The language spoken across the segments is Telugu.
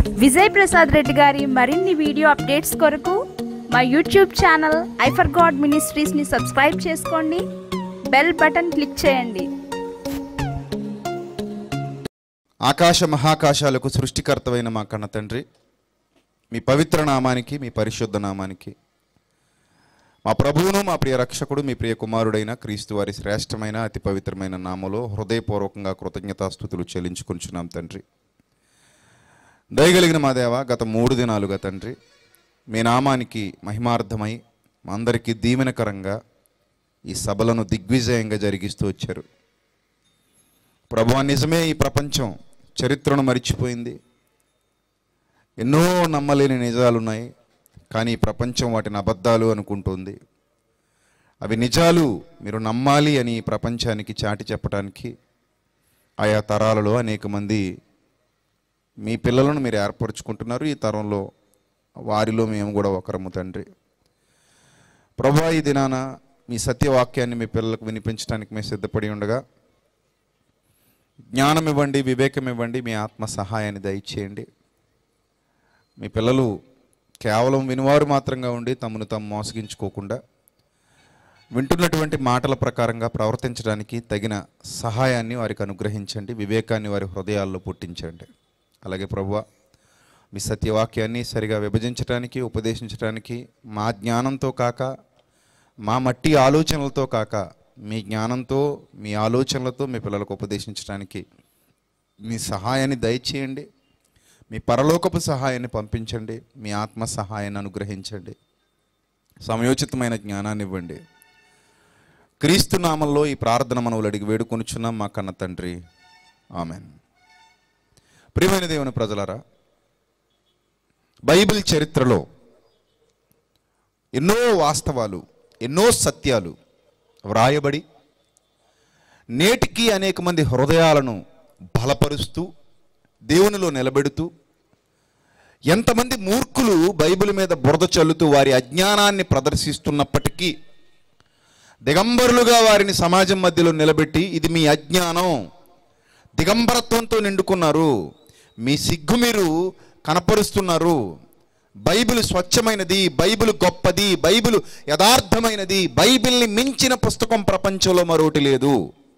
విజయ్ ప్రసాద్ రెడ్డి గారి మరిన్ని వీడియో అప్డేట్స్ కొరకు మా యూట్యూబ్ ఛానల్ ఐఫర్ గాడ్ మినిస్ట్రీస్ని సబ్స్క్రైబ్ చేసుకోండి బెల్ బటన్ క్లిక్ చేయండి ఆకాశ మహాకాశాలకు సృష్టికర్తవైన మా కన్న తండ్రి మీ పవిత్ర నామానికి మీ పరిశుద్ధ నామానికి మా ప్రభువును మా ప్రియ రక్షకుడు మీ ప్రియ కుమారుడైన క్రీస్తు వారి శ్రేష్టమైన అతి పవిత్రమైన నామలో హృదయపూర్వకంగా కృతజ్ఞతాస్థుతులు చెల్లించుకుంటున్నాం తండ్రి దయగలిగిన మా దేవ గత మూడు దినాలుగా తండ్రి మీ నామానికి మహిమార్థమై మా అందరికీ దీవెనకరంగా ఈ సభలను దిగ్విజయంగా జరిగిస్తూ వచ్చారు ప్రభు నిజమే ఈ ప్రపంచం చరిత్రను మరిచిపోయింది ఎన్నో నమ్మలేని నిజాలు ఉన్నాయి కానీ ఈ ప్రపంచం వాటిని అబద్ధాలు అనుకుంటుంది అవి నిజాలు మీరు నమ్మాలి అని ఈ ప్రపంచానికి చాటి చెప్పడానికి ఆయా తరాలలో అనేక మంది మీ పిల్లలను మీరు ఏర్పరచుకుంటున్నారు ఈ తరంలో వారిలో మేము కూడా ఒకరము తండ్రి ప్రభా ఈ దినాన మీ సత్యవాక్యాన్ని మీ పిల్లలకు వినిపించడానికి మేము సిద్ధపడి ఉండగా జ్ఞానం ఇవ్వండి వివేకం ఇవ్వండి మీ ఆత్మ సహాయాన్ని దయచేయండి మీ పిల్లలు కేవలం వినివారు మాత్రంగా ఉండి తమను తాము మోసగించుకోకుండా వింటున్నటువంటి మాటల ప్రకారంగా ప్రవర్తించడానికి తగిన సహాయాన్ని వారికి అనుగ్రహించండి వివేకాన్ని వారి హృదయాల్లో పుట్టించండి అలాగే ప్రభువ మీ సత్యవాక్యాన్ని సరిగా విభజించడానికి ఉపదేశించడానికి మా జ్ఞానంతో కాక మా మట్టి ఆలోచనలతో కాక మీ జ్ఞానంతో మీ ఆలోచనలతో మీ పిల్లలకు ఉపదేశించడానికి మీ సహాయాన్ని దయచేయండి మీ పరలోకపు సహాయాన్ని పంపించండి మీ ఆత్మ సహాయాన్ని అనుగ్రహించండి సమయోచితమైన జ్ఞానాన్ని ఇవ్వండి క్రీస్తు నామంలో ఈ ప్రార్థన మనవులు అడిగి వేడుకొనుచున్నాం మా కన్న తండ్రి ఆమెన్ ప్రియమైన దేవుని ప్రజలారా బైబిల్ చరిత్రలో ఎన్నో వాస్తవాలు ఎన్నో సత్యాలు వ్రాయబడి నేటికి అనేక మంది హృదయాలను బలపరుస్తూ దేవునిలో నిలబెడుతూ ఎంతమంది మూర్ఖులు బైబిల్ మీద బురద చల్లుతూ వారి అజ్ఞానాన్ని ప్రదర్శిస్తున్నప్పటికీ దిగంబరులుగా వారిని సమాజం మధ్యలో నిలబెట్టి ఇది మీ అజ్ఞానం దిగంబరత్వంతో నిండుకున్నారు మీ సిగ్గు మీరు కనపరుస్తున్నారు బైబిల్ స్వచ్ఛమైనది బైబిల్ గొప్పది బైబిల్ యథార్థమైనది బైబిల్ని మించిన పుస్తకం ప్రపంచంలో మరొకటి లేదు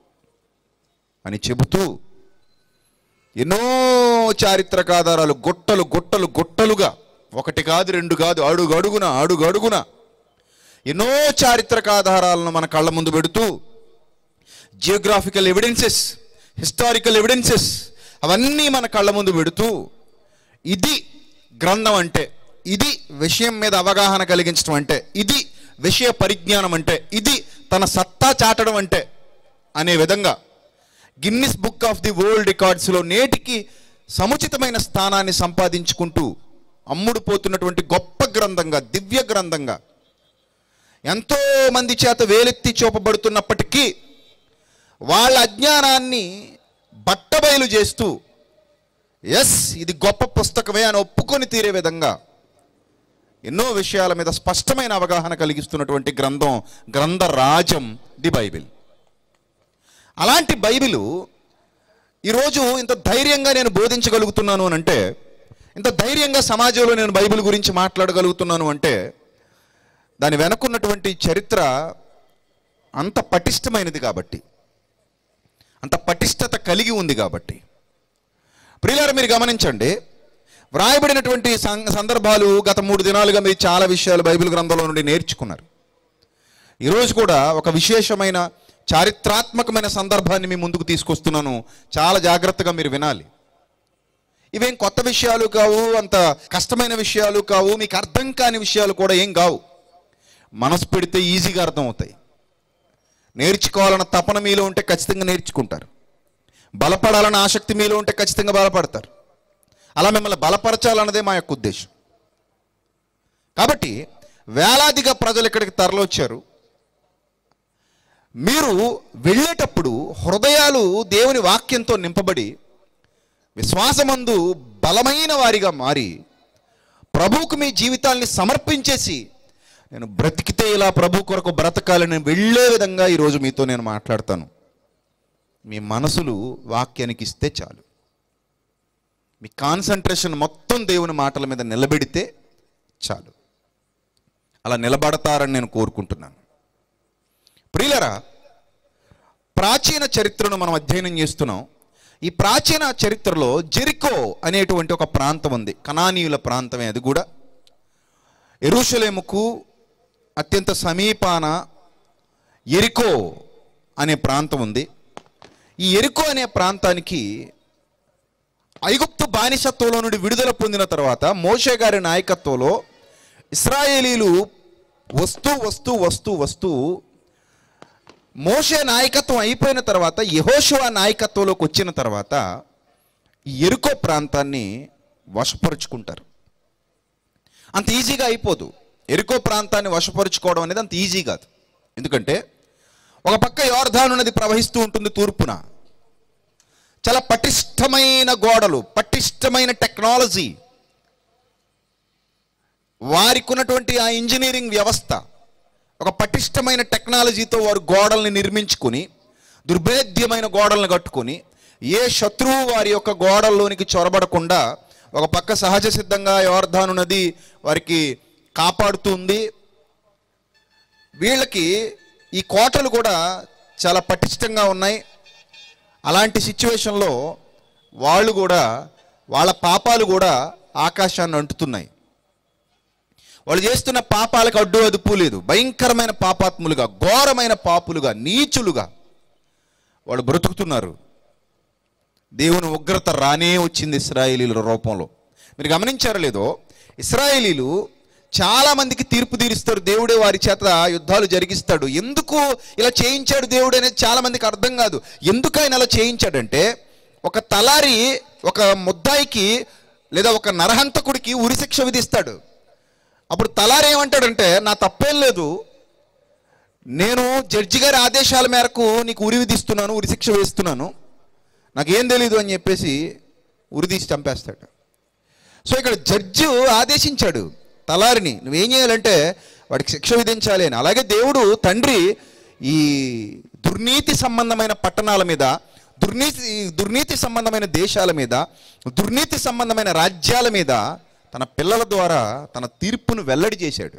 అని చెబుతూ ఎన్నో చారిత్రక ఆధారాలు గుట్టలు గుట్టలు గుట్టలుగా ఒకటి కాదు రెండు కాదు అడుగు అడుగున అడుగు అడుగున ఎన్నో చారిత్రక ఆధారాలను మన కళ్ళ ముందు పెడుతూ జియోగ్రాఫికల్ ఎవిడెన్సెస్ హిస్టారికల్ ఎవిడెన్సెస్ అవన్నీ మన కళ్ళ ముందు పెడుతూ ఇది గ్రంథం అంటే ఇది విషయం మీద అవగాహన కలిగించడం అంటే ఇది విషయ పరిజ్ఞానం అంటే ఇది తన సత్తా చాటడం అంటే అనే విధంగా Guinness book of the world రికార్డ్స్లో నేటికి సముచితమైన స్థానాన్ని సంపాదించుకుంటూ అమ్ముడు పోతున్నటువంటి గొప్ప గ్రంథంగా దివ్య గ్రంథంగా ఎంతో మంది చేత వేలెత్తి చూపబడుతున్నప్పటికీ వాళ్ళ అజ్ఞానాన్ని బట్టబయలు చేస్తూ ఎస్ ఇది గొప్ప పుస్తకమే అని ఒప్పుకొని తీరే విధంగా ఎన్నో విషయాల మీద స్పష్టమైన అవగాహన కలిగిస్తున్నటువంటి గ్రంథం గ్రంథ రాజం ది బైబిల్ అలాంటి బైబిలు ఈరోజు ఇంత ధైర్యంగా నేను బోధించగలుగుతున్నాను అని అంటే ఇంత ధైర్యంగా సమాజంలో నేను బైబిల్ గురించి మాట్లాడగలుగుతున్నాను అంటే దాని వెనకున్నటువంటి చరిత్ర అంత పటిష్టమైనది కాబట్టి అంత పటిష్టత కలిగి ఉంది కాబట్టి ప్రియులారా మీరు గమనించండి వ్రాయబడినటువంటి సం- సందర్భాలు గత మూడు దినాలుగా మీరు చాలా విషయాలు బైబిల్ గ్రంథంలో నుండి నేర్చుకున్నారు ఈరోజు కూడా ఒక విశేషమైన చారిత్రాత్మకమైన సందర్భాన్ని మీ ముందుకు తీసుకొస్తున్నాను చాలా జాగ్రత్తగా మీరు వినాలి ఇవేం కొత్త విషయాలు కావు అంత కష్టమైన విషయాలు కావు మీకు అర్థం కాని విషయాలు కూడా ఏం కావు మనసు పెడితే ఈజీగా అర్థం అవుతాయి నేర్చుకోవాలన్న తపన మీలో ఉంటే ఖచ్చితంగా నేర్చుకుంటారు బలపడాలన్న ఆసక్తి మీలో ఉంటే ఖచ్చితంగా బలపడతారు అలా మిమ్మల్ని బలపరచాలన్నదే మా యొక్క ఉద్దేశం కాబట్టి వేలాదిగా ప్రజలు ఇక్కడికి తరలొచ్చారు మీరు వెళ్ళేటప్పుడు హృదయాలు దేవుని వాక్యంతో నింపబడి విశ్వాసమందు బలమైన వారిగా మారి ప్రభువుకు మీ జీవితాల్ని సమర్పించేసి నేను బ్రతికితే ఇలా ప్రభు కొరకు బ్రతకాలని వెళ్ళే విధంగా ఈరోజు మీతో నేను మాట్లాడతాను మీ మనసులు వాక్యానికి ఇస్తే చాలు మీ కాన్సన్ట్రేషన్ మొత్తం దేవుని మాటల మీద నిలబెడితే చాలు అలా నిలబడతారని నేను కోరుకుంటున్నాను ప్రియులరా ప్రాచీన చరిత్రను మనం అధ్యయనం చేస్తున్నాం ఈ ప్రాచీన చరిత్రలో జెరికో అనేటువంటి ఒక ప్రాంతం ఉంది కనానీయుల ప్రాంతమే అది కూడా ఎరుషలేముకు అత్యంత సమీపాన ఎరికో అనే ప్రాంతం ఉంది ఈ ఎరికో అనే ప్రాంతానికి ఐగుప్తు బానిసత్వంలో నుండి విడుదల పొందిన తర్వాత మోషే గారి నాయకత్వంలో ఇస్రాయేలీలు వస్తూ వస్తూ వస్తూ వస్తూ మోషే నాయకత్వం అయిపోయిన తర్వాత యహోషువ నాయకత్వంలోకి వచ్చిన తర్వాత ఈ ఎరుకో ప్రాంతాన్ని వశపరుచుకుంటారు అంత ఈజీగా అయిపోదు ఎరుకో ప్రాంతాన్ని వశపరుచుకోవడం అనేది అంత ఈజీ కాదు ఎందుకంటే ఒక పక్క యోర్ధాను నది ప్రవహిస్తూ ఉంటుంది తూర్పున చాలా పటిష్టమైన గోడలు పటిష్టమైన టెక్నాలజీ వారికి ఉన్నటువంటి ఆ ఇంజనీరింగ్ వ్యవస్థ ఒక పటిష్టమైన టెక్నాలజీతో వారు గోడల్ని నిర్మించుకుని దుర్భేద్యమైన గోడలను కట్టుకొని ఏ శత్రువు వారి యొక్క గోడల్లోనికి చొరబడకుండా ఒక పక్క సహజ సిద్ధంగా యోర్ధాను నది వారికి కాపాడుతుంది వీళ్ళకి ఈ కోటలు కూడా చాలా పటిష్టంగా ఉన్నాయి అలాంటి సిచ్యువేషన్లో వాళ్ళు కూడా వాళ్ళ పాపాలు కూడా ఆకాశాన్ని అంటుతున్నాయి వాళ్ళు చేస్తున్న పాపాలకు అడ్డు అదుపు లేదు భయంకరమైన పాపాత్ములుగా ఘోరమైన పాపులుగా నీచులుగా వాళ్ళు బ్రతుకుతున్నారు దేవుని ఉగ్రత రానే వచ్చింది ఇస్రాయేలీల రూపంలో మీరు గమనించారో లేదో ఇస్రాయేలీలు చాలా మందికి తీర్పు తీరుస్తారు దేవుడే వారి చేత యుద్ధాలు జరిగిస్తాడు ఎందుకు ఇలా చేయించాడు దేవుడు అనేది చాలా మందికి అర్థం కాదు ఎందుకు ఆయన అలా చేయించాడంటే ఒక తలారి ఒక ముద్దాయికి లేదా ఒక నరహంతకుడికి ఉరిశిక్ష విధిస్తాడు అప్పుడు తలారి ఏమంటాడంటే నా తప్పేం లేదు నేను జడ్జి గారి ఆదేశాల మేరకు నీకు ఉరి విధిస్తున్నాను ఉరిశిక్ష వేస్తున్నాను నాకేం తెలీదు అని చెప్పేసి ఉరిదీసి చంపేస్తాడు సో ఇక్కడ జడ్జి ఆదేశించాడు తలారిని నువ్వేం చేయాలంటే వాడికి శిక్ష విధించాలి అని అలాగే దేవుడు తండ్రి ఈ దుర్నీతి సంబంధమైన పట్టణాల మీద దుర్నీతి దుర్నీతి సంబంధమైన దేశాల మీద దుర్నీతి సంబంధమైన రాజ్యాల మీద తన పిల్లల ద్వారా తన తీర్పును వెల్లడి చేశాడు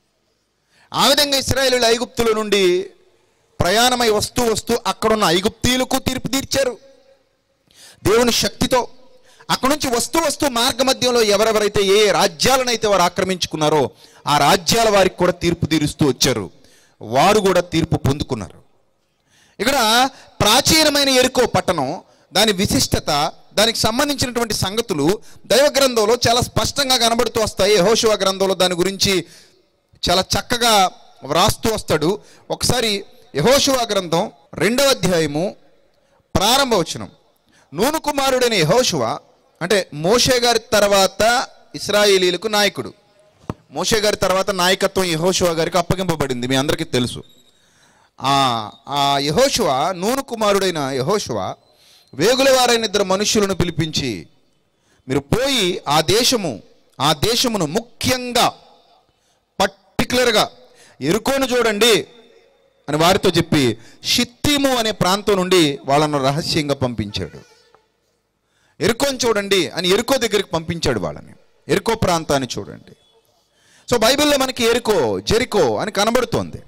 ఆ విధంగా ఇస్రాయేలు ఐగుప్తుల నుండి ప్రయాణమై వస్తూ వస్తూ అక్కడున్న ఐగుప్తీయులకు తీర్పు తీర్చారు దేవుని శక్తితో అక్కడ నుంచి వస్తూ వస్తూ మార్గ మధ్యంలో ఎవరెవరైతే ఏ రాజ్యాలనైతే వారు ఆక్రమించుకున్నారో ఆ రాజ్యాల వారికి కూడా తీర్పు తీరుస్తూ వచ్చారు వారు కూడా తీర్పు పొందుకున్నారు ఇక్కడ ప్రాచీనమైన ఎరుకో పట్టణం దాని విశిష్టత దానికి సంబంధించినటువంటి సంగతులు దైవ గ్రంథంలో చాలా స్పష్టంగా కనబడుతూ వస్తాయి యెహోషువ గ్రంథంలో దాని గురించి చాలా చక్కగా వ్రాస్తూ వస్తాడు ఒకసారి యహోశువ గ్రంథం రెండవ అధ్యాయము ప్రారంభ వచనం నూను కుమారుడైన యహోశువ అంటే మోషే గారి తర్వాత ఇస్రాయేలీలకు నాయకుడు మోషే గారి తర్వాత నాయకత్వం యహోశువ గారికి అప్పగింపబడింది మీ అందరికీ తెలుసు ఆ ఆ యహోశువ నూను కుమారుడైన యహోశువ వేగులవారైన ఇద్దరు మనుష్యులను పిలిపించి మీరు పోయి ఆ దేశము ఆ దేశమును ముఖ్యంగా పర్టికులర్గా ఎరుకోను చూడండి అని వారితో చెప్పి షిత్తీము అనే ప్రాంతం నుండి వాళ్ళను రహస్యంగా పంపించాడు ఎరుకోని చూడండి అని ఎరుకో దగ్గరికి పంపించాడు వాళ్ళని ఎరుకో ప్రాంతాన్ని చూడండి సో బైబిల్లో మనకి ఎరుకో జెరికో అని కనబడుతోంది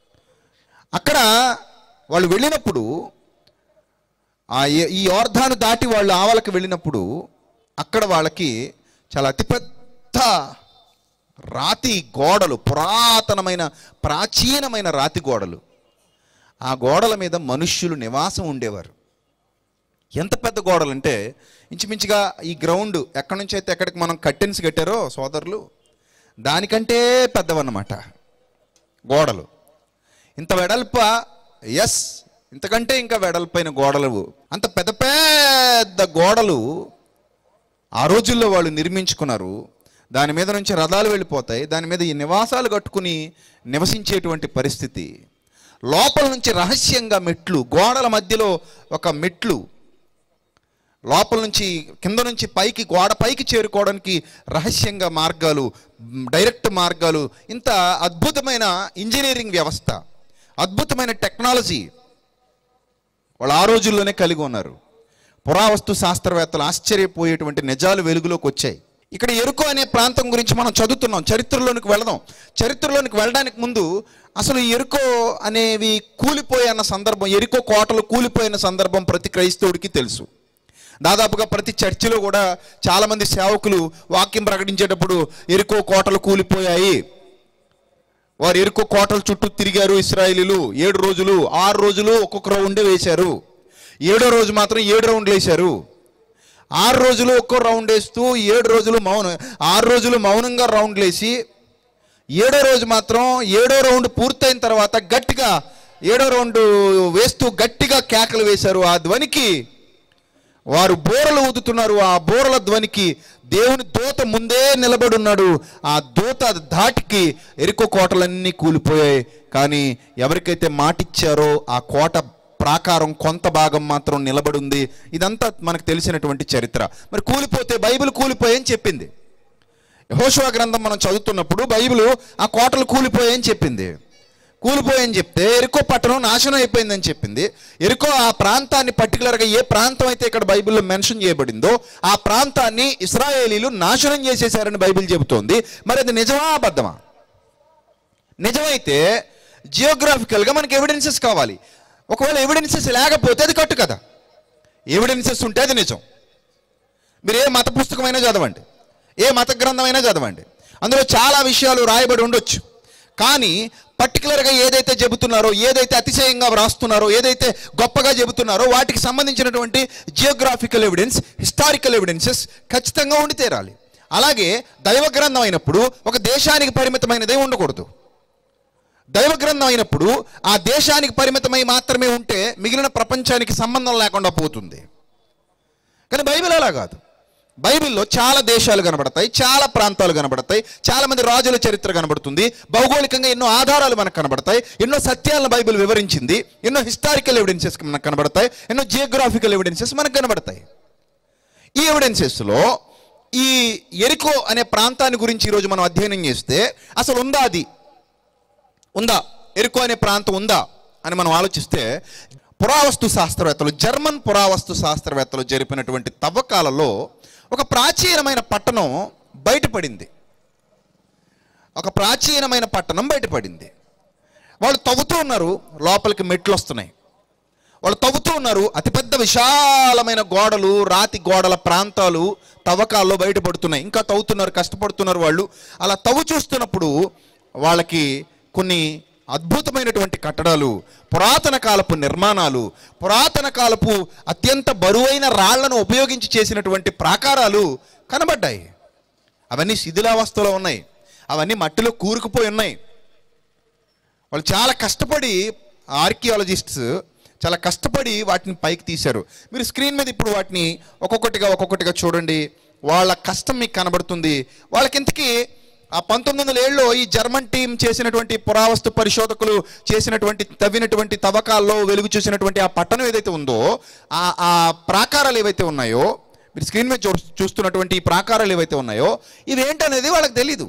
అక్కడ వాళ్ళు వెళ్ళినప్పుడు ఆ ఏ- ఈ యోర్ధాను దాటి వాళ్ళు ఆవలకు వెళ్ళినప్పుడు అక్కడ వాళ్ళకి చాలా అతిపెద్ద రాతి గోడలు పురాతనమైన ప్రాచీనమైన రాతి గోడలు ఆ గోడల మీద మనుష్యులు నివాసం ఉండేవారు ఎంత పెద్ద గోడలు అంటే ఇంచుమించుగా ఈ గ్రౌండ్ ఎక్కడి నుంచి అయితే ఎక్కడికి మనం కట్టెన్స్ కట్టారో సోదరులు దానికంటే పెద్దవన్నమాట గోడలు ఇంత వెడల్ప ఎస్ ఇంతకంటే ఇంకా వెడల్పైన గోడలు అంత పెద్ద పెద్ద గోడలు ఆ రోజుల్లో వాళ్ళు నిర్మించుకున్నారు దాని మీద నుంచి రథాలు వెళ్ళిపోతాయి దాని మీద ఈ నివాసాలు కట్టుకుని నివసించేటువంటి పరిస్థితి లోపల నుంచి రహస్యంగా మెట్లు గోడల మధ్యలో ఒక మెట్లు లోపల నుంచి కింద నుంచి పైకి గోడ పైకి చేరుకోవడానికి రహస్యంగా మార్గాలు మ్, డైరెక్ట్ మార్గాలు ఇంత అద్భుతమైన ఇంజనీరింగ్ వ్యవస్థ అద్భుతమైన టెక్నాలజీ వాళ్ళు ఆ రోజుల్లోనే కలిగి ఉన్నారు పురావస్తు శాస్త్రవేత్తలు ఆశ్చర్యపోయేటువంటి నిజాలు వెలుగులోకి వచ్చాయి ఇక్కడ ఎరుకో అనే ప్రాంతం గురించి మనం చదువుతున్నాం చరిత్రలోనికి వెళదాం చరిత్రలోనికి వెళ్ళడానికి ముందు అసలు ఈ ఎరుకో అనేవి కూలిపోయిన సందర్భం ఎరుకో కోటలు కూలిపోయిన సందర్భం ప్రతి క్రైస్తవుడికి తెలుసు దాదాపుగా ప్రతి చర్చిలో కూడా చాలామంది సేవకులు వాక్యం ప్రకటించేటప్పుడు ఎరుకో కోటలు కూలిపోయాయి వారు ఎరుకో కోటల చుట్టూ తిరిగారు ఇస్రాయేలీలు ఏడు రోజులు ఆరు రోజులు ఒక్కొక్క రౌండే వేశారు ఏడో రోజు మాత్రం ఏడు రౌండ్లు వేశారు ఆరు రోజులు ఒక్కో రౌండ్ వేస్తూ ఏడు రోజులు మౌనం ఆరు రోజులు మౌనంగా రౌండ్లు వేసి ఏడో రోజు మాత్రం ఏడో రౌండ్ పూర్తయిన తర్వాత గట్టిగా ఏడో రౌండ్ వేస్తూ గట్టిగా కేకలు వేశారు ఆ ధ్వనికి వారు బోరలు ఊదుతున్నారు ఆ బోరల ధ్వనికి దేవుని దూత ముందే నిలబడి ఉన్నాడు ఆ దూత ధాటికి ఎరుకో కోటలన్నీ కూలిపోయాయి కానీ ఎవరికైతే మాటిచ్చారో ఆ కోట ప్రాకారం కొంత భాగం మాత్రం నిలబడి ఉంది ఇదంతా మనకు తెలిసినటువంటి చరిత్ర మరి కూలిపోతే బైబిల్ కూలిపోయని చెప్పింది యెహోషువ గ్రంథం మనం చదువుతున్నప్పుడు బైబిల్ ఆ కోటలు కూలిపోయాయని చెప్పింది కూలిపోయని చెప్తే ఎరుకో పట్టణం నాశనం అయిపోయిందని చెప్పింది ఎరుకో ఆ ప్రాంతాన్ని పర్టికులర్గా ఏ ప్రాంతం అయితే ఇక్కడ బైబిల్లో మెన్షన్ చేయబడిందో ఆ ప్రాంతాన్ని ఇస్రాయేలీలు నాశనం చేసేశారని బైబిల్ చెబుతోంది మరి అది నిజమా అబద్ధమా నిజమైతే జియోగ్రాఫికల్గా మనకి ఎవిడెన్సెస్ కావాలి ఒకవేళ ఎవిడెన్సెస్ లేకపోతే అది కట్టు కదా ఎవిడెన్సెస్ ఉంటే అది నిజం మీరు ఏ మత పుస్తకమైనా చదవండి ఏ మత గ్రంథమైనా చదవండి అందులో చాలా విషయాలు రాయబడి ఉండొచ్చు కానీ పర్టికులర్గా ఏదైతే చెబుతున్నారో ఏదైతే అతిశయంగా వ్రాస్తున్నారో ఏదైతే గొప్పగా చెబుతున్నారో వాటికి సంబంధించినటువంటి జియోగ్రాఫికల్ ఎవిడెన్స్ హిస్టారికల్ ఎవిడెన్సెస్ ఖచ్చితంగా ఉండి తీరాలి అలాగే దైవ గ్రంథం అయినప్పుడు ఒక దేశానికి పరిమితమైనదే ఉండకూడదు దైవ గ్రంథం అయినప్పుడు ఆ దేశానికి పరిమితమై మాత్రమే ఉంటే మిగిలిన ప్రపంచానికి సంబంధం లేకుండా పోతుంది కానీ బైబిల్ అలా కాదు బైబిల్లో చాలా దేశాలు కనబడతాయి చాలా ప్రాంతాలు కనబడతాయి చాలా మంది రాజుల చరిత్ర కనబడుతుంది భౌగోళికంగా ఎన్నో ఆధారాలు మనకు కనబడతాయి ఎన్నో సత్యాలను బైబిల్ వివరించింది ఎన్నో హిస్టారికల్ ఎవిడెన్సెస్ మనకు కనబడతాయి ఎన్నో జియోగ్రాఫికల్ ఎవిడెన్సెస్ మనకు కనబడతాయి ఈ ఎవిడెన్సెస్లో ఈ ఎరికో అనే ప్రాంతాన్ని గురించి ఈరోజు మనం అధ్యయనం చేస్తే అసలు ఉందా అది ఉందా ఎరుకో అనే ప్రాంతం ఉందా అని మనం ఆలోచిస్తే పురావస్తు శాస్త్రవేత్తలు జర్మన్ పురావస్తు శాస్త్రవేత్తలు జరిపినటువంటి తవ్వకాలలో ఒక ప్రాచీనమైన పట్టణం బయటపడింది ఒక ప్రాచీనమైన పట్టణం బయటపడింది వాళ్ళు తవ్వుతూ ఉన్నారు లోపలికి మెట్లు వస్తున్నాయి వాళ్ళు తవ్వుతూ ఉన్నారు అతిపెద్ద విశాలమైన గోడలు రాతి గోడల ప్రాంతాలు తవ్వకాల్లో బయటపడుతున్నాయి ఇంకా తవ్వుతున్నారు కష్టపడుతున్నారు వాళ్ళు అలా తవ్వు చూస్తున్నప్పుడు వాళ్ళకి కొన్ని అద్భుతమైనటువంటి కట్టడాలు పురాతన కాలపు నిర్మాణాలు పురాతన కాలపు అత్యంత బరువైన రాళ్లను ఉపయోగించి చేసినటువంటి ప్రాకారాలు కనబడ్డాయి అవన్నీ శిథిలావస్థలో ఉన్నాయి అవన్నీ మట్టిలో కూరుకుపోయి ఉన్నాయి వాళ్ళు చాలా కష్టపడి ఆర్కియాలజిస్ట్స్ చాలా కష్టపడి వాటిని పైకి తీశారు మీరు స్క్రీన్ మీద ఇప్పుడు వాటిని ఒక్కొక్కటిగా ఒక్కొక్కటిగా చూడండి వాళ్ళ కష్టం మీకు కనబడుతుంది వాళ్ళకి ఇంతకీ ఆ పంతొమ్మిది వందల ఏళ్ళలో ఈ జర్మన్ టీం చేసినటువంటి పురావస్తు పరిశోధకులు చేసినటువంటి తవ్వినటువంటి తవ్వకాల్లో వెలుగు చూసినటువంటి ఆ పట్టణం ఏదైతే ఉందో ఆ ఆ ప్రాకారాలు ఏవైతే ఉన్నాయో మీరు స్క్రీన్ మీద చూ చూస్తున్నటువంటి ఈ ప్రాకారాలు ఏవైతే ఉన్నాయో ఇవేంటనేది వాళ్ళకి తెలీదు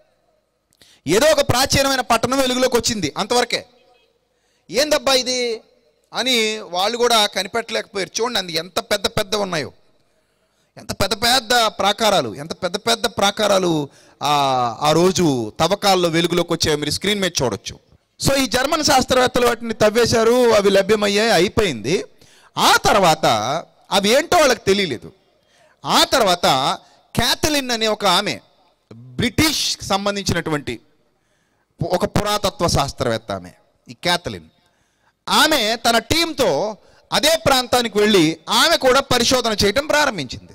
ఏదో ఒక ప్రాచీనమైన పట్టణం వెలుగులోకి వచ్చింది అంతవరకే ఏందబ్బా ఇది అని వాళ్ళు కూడా కనిపెట్టలేకపోయారు చూడండి అది ఎంత పెద్ద పెద్ద ఉన్నాయో ఎంత పెద్ద పెద్ద ప్రాకారాలు ఎంత పెద్ద పెద్ద ప్రాకారాలు ఆ ఆ రోజు తవ్వకాల్లో వెలుగులోకి వచ్చాయో మీరు స్క్రీన్ మీద చూడొచ్చు సో ఈ జర్మన్ శాస్త్రవేత్తలు వాటిని తవ్వేశారు అవి లభ్యమయ్యాయి అయిపోయింది ఆ తర్వాత అవి ఏంటో వాళ్ళకి తెలియలేదు ఆ తర్వాత క్యాథలిన్ అనే ఒక ఆమె బ్రిటిష్ సంబంధించినటువంటి ఒక పురాతత్వ శాస్త్రవేత్త ఆమె ఈ క్యాథలిన్ ఆమె తన టీంతో అదే ప్రాంతానికి వెళ్ళి ఆమె కూడా పరిశోధన చేయటం ప్రారంభించింది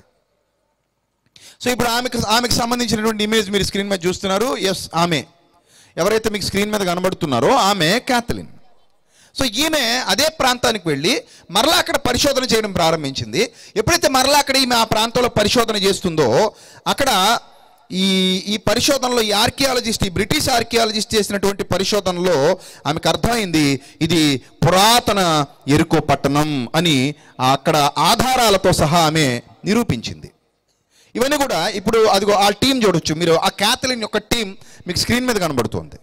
సో ఇప్పుడు ఆమెకు ఆమెకు సంబంధించినటువంటి ఇమేజ్ మీరు స్క్రీన్ మీద చూస్తున్నారు ఎస్ ఆమె ఎవరైతే మీకు స్క్రీన్ మీద కనబడుతున్నారో ఆమె క్యాథలిన్ సో ఈమె అదే ప్రాంతానికి వెళ్ళి మరలా అక్కడ పరిశోధన చేయడం ప్రారంభించింది ఎప్పుడైతే మరలా అక్కడ ఈమె ఆ ప్రాంతంలో పరిశోధన చేస్తుందో అక్కడ ఈ ఈ పరిశోధనలో ఈ ఆర్కియాలజిస్ట్ ఈ బ్రిటిష్ ఆర్కియాలజిస్ట్ చేసినటువంటి పరిశోధనలో ఆమెకు అర్థమైంది ఇది పురాతన ఎరుకో పట్టణం అని అక్కడ ఆధారాలతో సహా ఆమె నిరూపించింది ఇవన్నీ కూడా ఇప్పుడు అదిగో ఆ టీం చూడొచ్చు మీరు ఆ క్యాథలిన్ యొక్క టీం మీకు స్క్రీన్ మీద కనబడుతుంది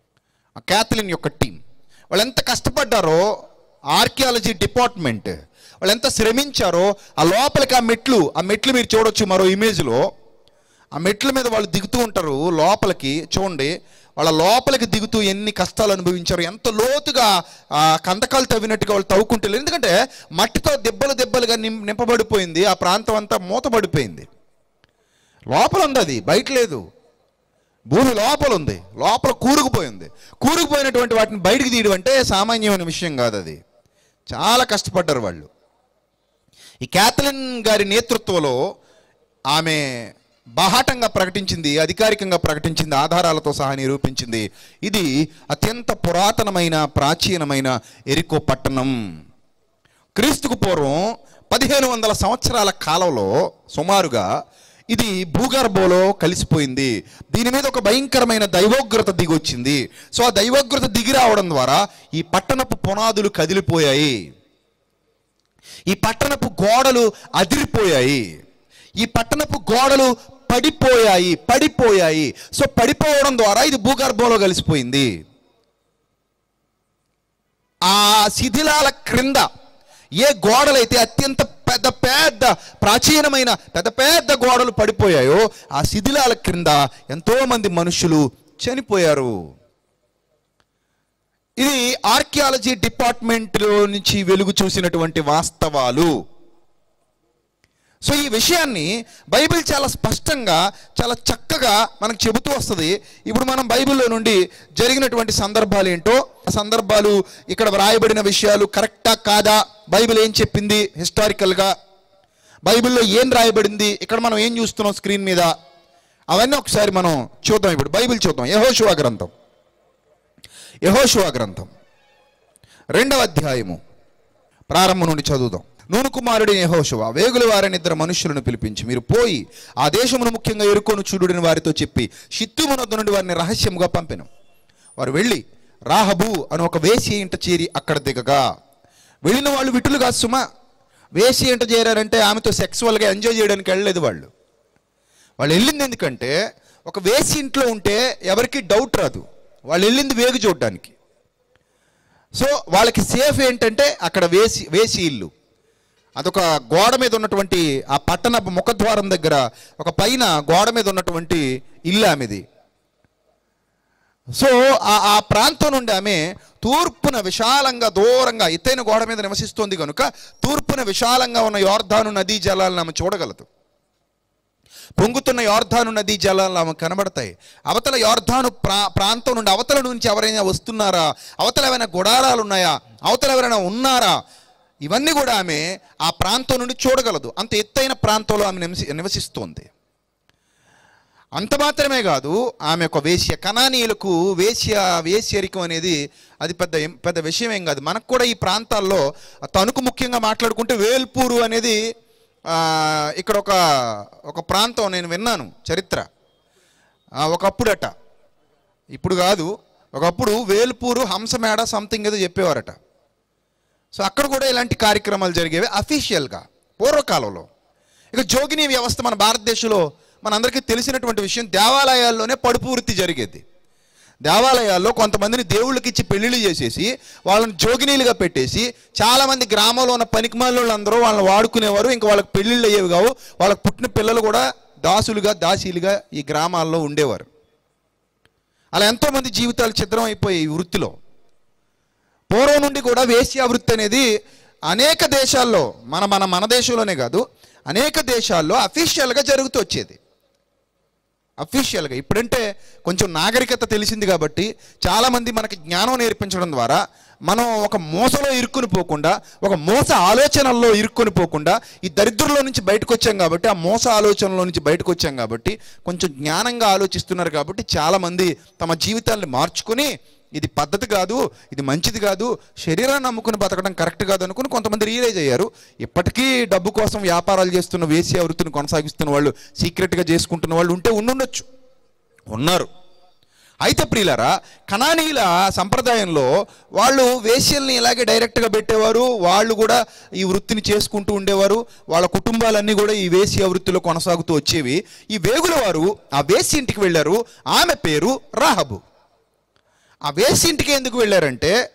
ఆ క్యాథలిన్ యొక్క టీం వాళ్ళు ఎంత కష్టపడ్డారో ఆర్కియాలజీ డిపార్ట్మెంట్ వాళ్ళు ఎంత శ్రమించారో ఆ లోపలికి ఆ మెట్లు ఆ మెట్లు మీరు చూడొచ్చు మరో ఇమేజ్లో ఆ మెట్ల మీద వాళ్ళు దిగుతూ ఉంటారు లోపలికి చూడండి వాళ్ళ లోపలికి దిగుతూ ఎన్ని కష్టాలు అనుభవించారు ఎంత లోతుగా ఆ కందకాలు తవ్వినట్టుగా వాళ్ళు తవ్వుకుంటారు ఎందుకంటే మట్టితో దెబ్బలు దెబ్బలుగా నిం నింపబడిపోయింది ఆ ప్రాంతం అంతా మూతబడిపోయింది లోపల ఉంది అది బయట లేదు భూమి లోపల ఉంది లోపల కూరుకుపోయింది కూరుకుపోయినటువంటి వాటిని బయటికి తీయడం అంటే సామాన్యమైన విషయం కాదు అది చాలా కష్టపడ్డారు వాళ్ళు ఈ క్యాథలిన్ గారి నేతృత్వంలో ఆమె బాహాటంగా ప్రకటించింది అధికారికంగా ప్రకటించింది ఆధారాలతో సహా నిరూపించింది ఇది అత్యంత పురాతనమైన ప్రాచీనమైన ఎరికో పట్టణం క్రీస్తుకు పూర్వం పదిహేను వందల సంవత్సరాల కాలంలో సుమారుగా ఇది భూగర్భంలో కలిసిపోయింది దీని మీద ఒక భయంకరమైన దైవోగ్రత దిగొచ్చింది సో ఆ దైవోగ్రత దిగి రావడం ద్వారా ఈ పట్టణపు పునాదులు కదిలిపోయాయి ఈ పట్టణపు గోడలు అదిరిపోయాయి ఈ పట్టణపు గోడలు పడిపోయాయి పడిపోయాయి సో పడిపోవడం ద్వారా ఇది భూగర్భంలో కలిసిపోయింది ఆ శిథిలాల క్రింద ఏ గోడలైతే అత్యంత పెద్ద పెద్ద ప్రాచీనమైన పెద్ద పెద్ద గోడలు పడిపోయాయో ఆ శిథిలాల క్రింద ఎంతో మంది మనుషులు చనిపోయారు ఇది ఆర్కియాలజీ డిపార్ట్మెంట్లో నుంచి వెలుగు చూసినటువంటి వాస్తవాలు సో ఈ విషయాన్ని బైబిల్ చాలా స్పష్టంగా చాలా చక్కగా మనకు చెబుతూ వస్తుంది ఇప్పుడు మనం బైబిల్లో నుండి జరిగినటువంటి సందర్భాలు ఏంటో ఆ సందర్భాలు ఇక్కడ వ్రాయబడిన విషయాలు కరెక్టా కాదా బైబిల్ ఏం చెప్పింది హిస్టారికల్గా బైబిల్లో ఏం రాయబడింది ఇక్కడ మనం ఏం చూస్తున్నాం స్క్రీన్ మీద అవన్నీ ఒకసారి మనం చూద్దాం ఇప్పుడు బైబిల్ చూద్దాం యహోశివా గ్రంథం యహోశివా గ్రంథం రెండవ అధ్యాయము ప్రారంభం నుండి చదువుదాం నూను కుమారుడి యెహోషువ వేగుల వారిని ఇద్దరు మనుషులను పిలిపించి మీరు పోయి ఆ దేశమును ముఖ్యంగా ఎరుకొని చూడుని వారితో చెప్పి షిత్తుమునొద్దు నుండి వారిని రహస్యముగా పంపెను వారు వెళ్ళి రాహబు అని ఒక వేసి ఇంట చేరి అక్కడ దిగగా వెళ్ళిన వాళ్ళు విటులుగా సుమ వేసి ఇంట చేరారంటే ఆమెతో సెక్సువల్గా ఎంజాయ్ చేయడానికి వెళ్ళలేదు వాళ్ళు వాళ్ళు వెళ్ళింది ఎందుకంటే ఒక వేసి ఇంట్లో ఉంటే ఎవరికి డౌట్ రాదు వాళ్ళు వెళ్ళింది వేగు చూడడానికి సో వాళ్ళకి సేఫ్ ఏంటంటే అక్కడ వేసి వేసి ఇల్లు అదొక గోడ మీద ఉన్నటువంటి ఆ పట్టణ ముఖద్వారం దగ్గర ఒక పైన గోడ మీద ఉన్నటువంటి ఇల్లు ఆమెది సో ఆ ఆ ప్రాంతం నుండి ఆమె తూర్పున విశాలంగా దూరంగా ఎత్తైన గోడ మీద నివసిస్తోంది కనుక తూర్పున విశాలంగా ఉన్న యోర్ధాను నదీ జలాలను ఆమె చూడగలదు పొంగుతున్న యోర్ధాను నదీ జలాలు ఆమె కనబడతాయి అవతల యోర్ధాను ప్రా ప్రాంతం నుండి అవతల నుంచి ఎవరైనా వస్తున్నారా అవతల ఏమైనా గుడారాలు ఉన్నాయా అవతల ఎవరైనా ఉన్నారా ఇవన్నీ కూడా ఆమె ఆ ప్రాంతం నుండి చూడగలదు అంత ఎత్తైన ప్రాంతంలో ఆమె నివసి నివసిస్తోంది అంత మాత్రమే కాదు ఆమె ఒక వేశ్య కణానీయులకు వేశ్య వేశ్యరికం అనేది అది పెద్ద ఏం- పెద్ద విషయం ఏం కాదు మనకు కూడా ఈ ప్రాంతాల్లో తణుకు ముఖ్యంగా మాట్లాడుకుంటే వేల్పూరు అనేది ఆ, ఇక్కడ ఒక ఒక ప్రాంతం నేను విన్నాను చరిత్ర ఆ, ఒకప్పుడట ఇప్పుడు కాదు ఒకప్పుడు వేల్పూరు హంసమేడ సంథింగ్ ఏదో చెప్పేవారట సో అక్కడ కూడా ఇలాంటి కార్యక్రమాలు జరిగేవి అఫీషియల్గా పూర్వకాలంలో ఇక జోగిని వ్యవస్థ మన భారతదేశంలో మనందరికీ తెలిసినటువంటి విషయం దేవాలయాల్లోనే పడుపు వృత్తి జరిగేది దేవాలయాల్లో కొంతమందిని దేవుళ్ళకి ఇచ్చి పెళ్లిళ్ళు చేసేసి వాళ్ళని జోగినీలుగా పెట్టేసి చాలామంది గ్రామంలో ఉన్న పనికిమాల అందరూ వాళ్ళని వాడుకునేవారు ఇంకా వాళ్ళకి పెళ్ళిళ్ళు అయ్యేవి కావు వాళ్ళకి పుట్టిన పిల్లలు కూడా దాసులుగా దాసీలుగా ఈ గ్రామాల్లో ఉండేవారు అలా ఎంతోమంది జీవితాలు ఛిద్రం అయిపోయాయి ఈ వృత్తిలో పూర్వం నుండి కూడా వేశ్యా వృత్తి అనేది అనేక దేశాల్లో మన మన మన దేశంలోనే కాదు అనేక దేశాల్లో అఫీషియల్గా జరుగుతూ వచ్చేది అఫీషియల్గా ఇప్పుడంటే కొంచెం నాగరికత తెలిసింది కాబట్టి చాలామంది మనకి జ్ఞానం నేర్పించడం ద్వారా మనం ఒక మోసలో ఇరుక్కుని పోకుండా ఒక మోస ఆలోచనల్లో ఇరుక్కుని పోకుండా ఈ దరిద్రంలో నుంచి బయటకు వచ్చాం కాబట్టి ఆ మోస ఆలోచనలో నుంచి బయటకు వచ్చాం కాబట్టి కొంచెం జ్ఞానంగా ఆలోచిస్తున్నారు కాబట్టి చాలామంది తమ జీవితాన్ని మార్చుకుని ఇది పద్ధతి కాదు ఇది మంచిది కాదు శరీరాన్ని నమ్ముకుని బతకడం కరెక్ట్ కాదు అనుకుని కొంతమంది రియలైజ్ అయ్యారు ఇప్పటికీ డబ్బు కోసం వ్యాపారాలు చేస్తున్న వేసి వృత్తిని కొనసాగిస్తున్న వాళ్ళు సీక్రెట్గా చేసుకుంటున్న వాళ్ళు ఉంటే ఉండుండొచ్చు ఉన్నారు అయితే ప్రియులరా కణానీల సంప్రదాయంలో వాళ్ళు వేశ్యల్ని ఇలాగే డైరెక్ట్గా పెట్టేవారు వాళ్ళు కూడా ఈ వృత్తిని చేసుకుంటూ ఉండేవారు వాళ్ళ కుటుంబాలన్నీ కూడా ఈ వేశ్య వృత్తిలో కొనసాగుతూ వచ్చేవి ఈ వేగుల వారు ఆ వేసి ఇంటికి వెళ్ళారు ఆమె పేరు రాహబు ఆ వేసి ఇంటికి ఎందుకు వెళ్ళారంటే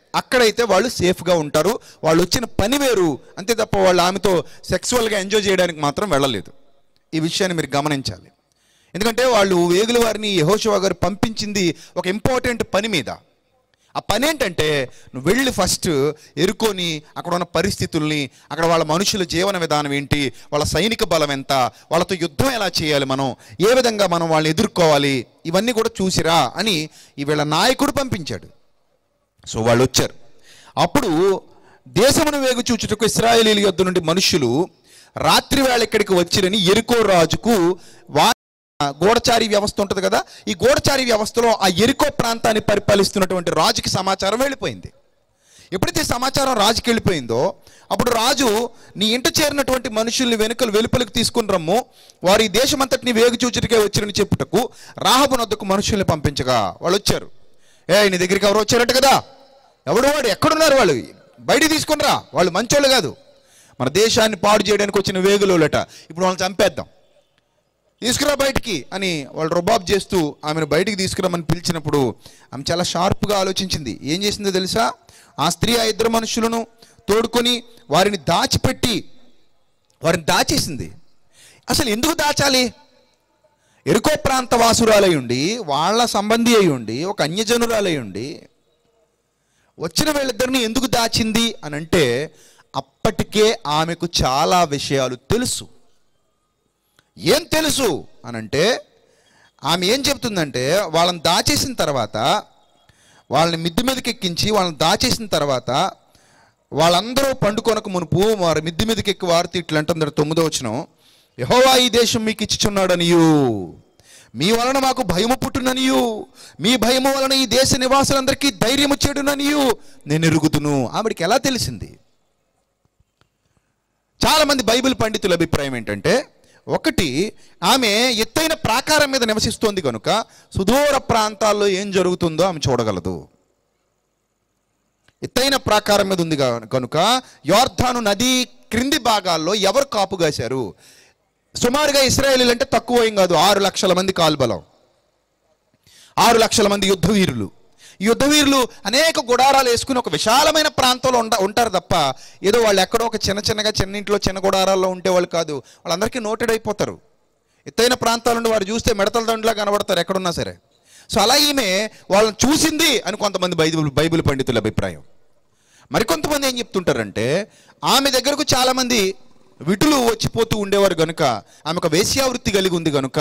అక్కడైతే వాళ్ళు సేఫ్గా ఉంటారు వాళ్ళు వచ్చిన పని వేరు అంతే తప్ప వాళ్ళు ఆమెతో సెక్సువల్గా ఎంజాయ్ చేయడానికి మాత్రం వెళ్ళలేదు ఈ విషయాన్ని మీరు గమనించాలి ఎందుకంటే వాళ్ళు వేగుల వారిని యహోశివ గారు పంపించింది ఒక ఇంపార్టెంట్ పని మీద ఆ పని ఏంటంటే నువ్వు వెళ్ళి ఫస్ట్ ఎరుకొని అక్కడ ఉన్న పరిస్థితుల్ని అక్కడ వాళ్ళ మనుషుల జీవన విధానం ఏంటి వాళ్ళ సైనిక బలం ఎంత వాళ్ళతో యుద్ధం ఎలా చేయాలి మనం ఏ విధంగా మనం వాళ్ళని ఎదుర్కోవాలి ఇవన్నీ కూడా చూసిరా అని ఈ వీళ్ళ నాయకుడు పంపించాడు సో వాళ్ళు వచ్చారు అప్పుడు దేశమును వేగు చూచుటకు ఇస్రాయేలీల యొద్ద నుండి మనుషులు రాత్రి వేళ ఇక్కడికి వచ్చిరని ఎరుకో రాజుకు వా గూఢచారి వ్యవస్థ ఉంటుంది కదా ఈ గూఢచారి వ్యవస్థలో ఆ ఎరుకో ప్రాంతాన్ని పరిపాలిస్తున్నటువంటి రాజుకి సమాచారం వెళ్ళిపోయింది ఎప్పుడైతే సమాచారం రాజుకి వెళ్ళిపోయిందో అప్పుడు రాజు నీ ఇంట చేరినటువంటి మనుషుల్ని వెనుకలు వెలుపలికి తీసుకుని రమ్ము వారు ఈ దేశమంతటిని వేగు చూచుటికే వచ్చిరని చెప్పుటకు రాహబు నొద్దకు మనుషుల్ని పంపించగా వాళ్ళు వచ్చారు ఏ నీ దగ్గరికి ఎవరు వచ్చారట కదా ఎవడు వాడు ఎక్కడున్నారు వాళ్ళు బయటికి తీసుకునిరా వాళ్ళు మంచోళ్ళు కాదు మన దేశాన్ని పాడు చేయడానికి వచ్చిన వేగులోలట ఇప్పుడు వాళ్ళని చంపేద్దాం తీసుకురా బయటికి అని వాళ్ళు రుబాబ్ చేస్తూ ఆమెను బయటికి తీసుకురామని పిలిచినప్పుడు ఆమె చాలా షార్ప్గా ఆలోచించింది ఏం చేసిందో తెలుసా ఆ స్త్రీ ఆ ఇద్దరు మనుషులను తోడుకొని వారిని దాచిపెట్టి వారిని దాచేసింది అసలు ఎందుకు దాచాలి ఎరుకో ప్రాంత వాసురాలై ఉండి వాళ్ళ సంబంధి అయి ఉండి ఒక అన్యజనురాలై ఉండి వచ్చిన వీళ్ళిద్దరిని ఎందుకు దాచింది అని అంటే అప్పటికే ఆమెకు చాలా విషయాలు తెలుసు ఏం తెలుసు అని అంటే ఆమె ఏం చెప్తుందంటే వాళ్ళని దాచేసిన తర్వాత వాళ్ళని మిద్ది మీదకి ఎక్కించి వాళ్ళని దాచేసిన తర్వాత వాళ్ళందరూ పండుకొనక మునుపు వారి మిద్ది మీదకి ఎక్కి వారితో ఇట్లా అంటుంది తొమ్మిదో వచ్చిన యహోవా ఈ దేశం మీకు ఇచ్చుచున్నాడనియు మీ వలన మాకు భయము పుట్టుననియు మీ భయము వలన ఈ దేశ నివాసులందరికీ ధైర్యము చెడుననియు నేను ఎరుగుతును ఆవిడికి ఎలా తెలిసింది చాలా మంది బైబిల్ పండితుల అభిప్రాయం ఏంటంటే ఒకటి ఆమె ఎత్తైన ప్రాకారం మీద నివసిస్తోంది కనుక సుదూర ప్రాంతాల్లో ఏం జరుగుతుందో ఆమె చూడగలదు ఎత్తైన ప్రాకారం మీద ఉంది గా- కనుక యోర్ధాను నది క్రింది భాగాల్లో ఎవరు కాపు కాశారు సుమారుగా ఇస్రాయేలీలు అంటే తక్కువ ఏం కాదు ఆరు లక్షల మంది కాల్బలం ఆరు లక్షల మంది యుద్ధ వీరులు ఈ యుద్ధ వీరులు అనేక గుడారాలు వేసుకుని ఒక విశాలమైన ప్రాంతంలో ఉండ ఉంటారు తప్ప ఏదో వాళ్ళు ఎక్కడో ఒక చిన్న చిన్నగా చిన్న ఇంట్లో చిన్న గుడారాల్లో ఉంటే వాళ్ళు కాదు వాళ్ళందరికీ నోటెడ్ అయిపోతారు ఎత్తైన ప్రాంతాల నుండి వారు చూస్తే మిడతల దండులా కనబడతారు ఎక్కడున్నా సరే సో అలా ఈమె వాళ్ళని చూసింది అని కొంతమంది బైబిల్ బైబిల్ పండితుల అభిప్రాయం మరికొంతమంది ఏం చెప్తుంటారంటే ఆమె దగ్గరకు చాలామంది విటులు వచ్చిపోతూ ఉండేవారు గనుక ఆమె ఒక వేశ్యావృత్తి కలిగి ఉంది గనుక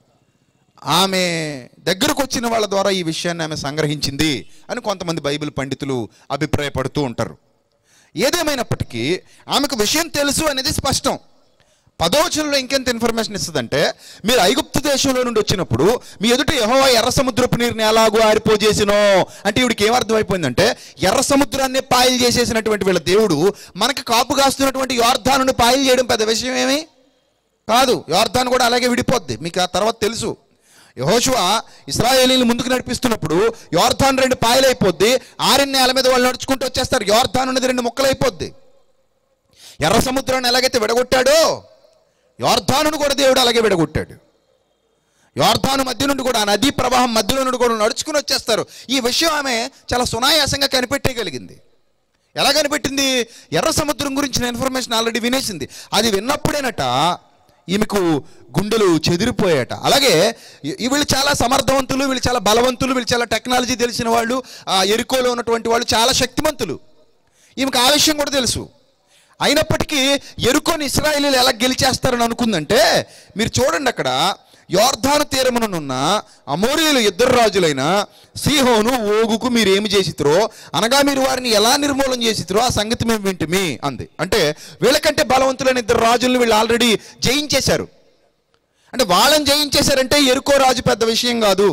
ఆమె దగ్గరకు వచ్చిన వాళ్ళ ద్వారా ఈ విషయాన్ని ఆమె సంగ్రహించింది అని కొంతమంది బైబిల్ పండితులు అభిప్రాయపడుతూ ఉంటారు ఏదేమైనప్పటికీ ఆమెకు విషయం తెలుసు అనేది స్పష్టం పదవచనంలో ఇంకెంత ఇన్ఫర్మేషన్ ఇస్తుందంటే మీరు ఐగుప్తు దేశంలో నుండి వచ్చినప్పుడు మీ ఎదుట యెహోవా ఎర్ర సముద్రపు నీరుని ఎలాగో ఆరిపోజేసినో అంటే ఇవిడికి ఏమర్థం అయిపోయిందంటే ఎర్ర సముద్రాన్ని పాయలు చేసేసినటువంటి వీళ్ళ దేవుడు మనకి కాపు కాస్తున్నటువంటి యోర్ధాను పాయలు చేయడం పెద్ద విషయం ఏమి కాదు యోర్ధాను కూడా అలాగే విడిపోద్ది మీకు ఆ తర్వాత తెలుసు యహోశువ ఇస్రాయేలీలు ముందుకు నడిపిస్తున్నప్పుడు యోర్ధాన్ రెండు పాయలైపోద్ది ఆరిన నేల మీద వాళ్ళు నడుచుకుంటూ వచ్చేస్తారు యోర్ధాన్ అనేది రెండు ముక్కలైపోద్ది ఎర్ర సముద్రాన్ని ఎలాగైతే విడగొట్టాడో యోర్ధానును కూడా దేవుడు అలాగే విడగొట్టాడు యోర్ధాను మధ్య నుండి కూడా ఆ నదీ ప్రవాహం మధ్యలో నుండి కూడా నడుచుకుని వచ్చేస్తారు ఈ విషయం ఆమె చాలా సునాయాసంగా కనిపెట్టేయగలిగింది ఎలా కనిపెట్టింది ఎర్ర సముద్రం గురించిన ఇన్ఫర్మేషన్ ఆల్రెడీ వినేసింది అది విన్నప్పుడేనట ఈమెకు గుండెలు చెదిరిపోయాట అలాగే ఈ- ఈ వీళ్ళు చాలా సమర్థవంతులు వీళ్ళు చాలా బలవంతులు వీళ్ళు చాలా టెక్నాలజీ తెలిసిన వాళ్ళు ఆ ఎరుకోలో ఉన్నటువంటి వాళ్ళు చాలా శక్తిమంతులు ఈమెకు ఆ విషయం కూడా తెలుసు అయినప్పటికీ ఎరుకోని ఇస్రాయేలీలు ఎలా గెలిచేస్తారని అనుకుందంటే మీరు చూడండి అక్కడ యోర్ధాను తీరముననున్న అమోరీయులు ఇద్దరు రాజులైన సీహోను ఓగుకు మీరు ఏమి చేసిత్రో అనగా మీరు వారిని ఎలా నిర్మూలన చేసిత్రో ఆ సంగతి మేము వింటిమి అంది అంటే వీళ్ళకంటే బలవంతులైన ఇద్దరు రాజులను వీళ్ళు ఆల్రెడీ జయించేశారు అంటే వాళ్ళని జయించేశారంటే ఎరుకో రాజు పెద్ద విషయం కాదు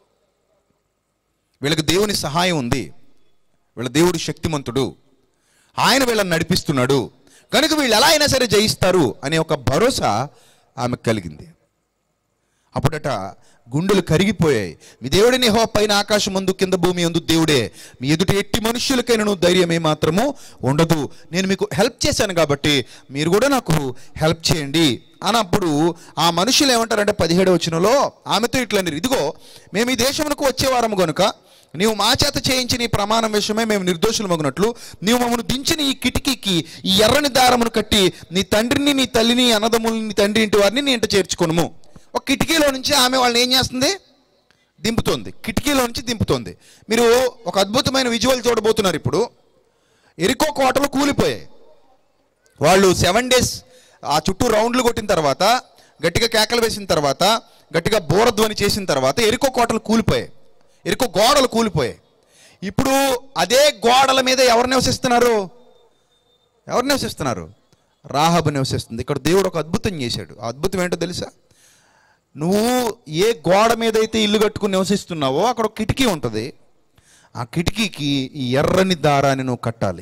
వీళ్ళకి దేవుని సహాయం ఉంది వీళ్ళ దేవుడు శక్తిమంతుడు ఆయన వీళ్ళని నడిపిస్తున్నాడు కనుక వీళ్ళు ఎలా అయినా సరే జయిస్తారు అనే ఒక భరోసా ఆమెకు కలిగింది అప్పుడట గుండెలు కరిగిపోయాయి మీ దేవుడిని హో పైన ఆకాశం ముందు కింద భూమి అందు దేవుడే మీ ఎదుట ఎట్టి మనుష్యులకైనా ధైర్యం ఏమాత్రము ఉండదు నేను మీకు హెల్ప్ చేశాను కాబట్టి మీరు కూడా నాకు హెల్ప్ చేయండి అన్నప్పుడు ఆ మనుషులు ఏమంటారంటే పదిహేడు వచనంలో ఆమెతో ఇట్లా ఇదిగో మేము ఈ దేశమునకు వచ్చేవారము గనుక నీవు మా చేత చేయించిన ఈ ప్రమాణం విషయమే మేము నిర్దోషులమగినట్లు నీవు మమ్మల్ని దించిన ఈ కిటికీకి ఈ ఎర్రని దారమును కట్టి నీ తండ్రిని నీ తల్లిని అన్నదమ్ముల్ని నీ తండ్రి ఇంటి వారిని నీ ఇంట చేర్చుకొనుము ఒక కిటికీలో నుంచి ఆమె వాళ్ళని ఏం చేస్తుంది దింపుతోంది కిటికీలో నుంచి దింపుతోంది మీరు ఒక అద్భుతమైన విజువల్ చూడబోతున్నారు ఇప్పుడు ఎరికో కోటలు కూలిపోయాయి వాళ్ళు సెవెన్ డేస్ ఆ చుట్టూ రౌండ్లు కొట్టిన తర్వాత గట్టిగా కేకలు వేసిన తర్వాత గట్టిగా బోరధ్వని చేసిన తర్వాత ఎరుకో కోటలు కూలిపోయాయి ఎరుకో గోడలు కూలిపోయాయి ఇప్పుడు అదే గోడల మీద ఎవరు నివసిస్తున్నారు ఎవరు నివసిస్తున్నారు రాహబు నివసిస్తుంది ఇక్కడ దేవుడు ఒక అద్భుతం చేశాడు ఆ అద్భుతం ఏంటో తెలుసా నువ్వు ఏ గోడ మీద అయితే ఇల్లు కట్టుకుని నివసిస్తున్నావో అక్కడ ఒక కిటికీ ఉంటుంది ఆ కిటికీకి ఈ ఎర్రని దారాన్ని నువ్వు కట్టాలి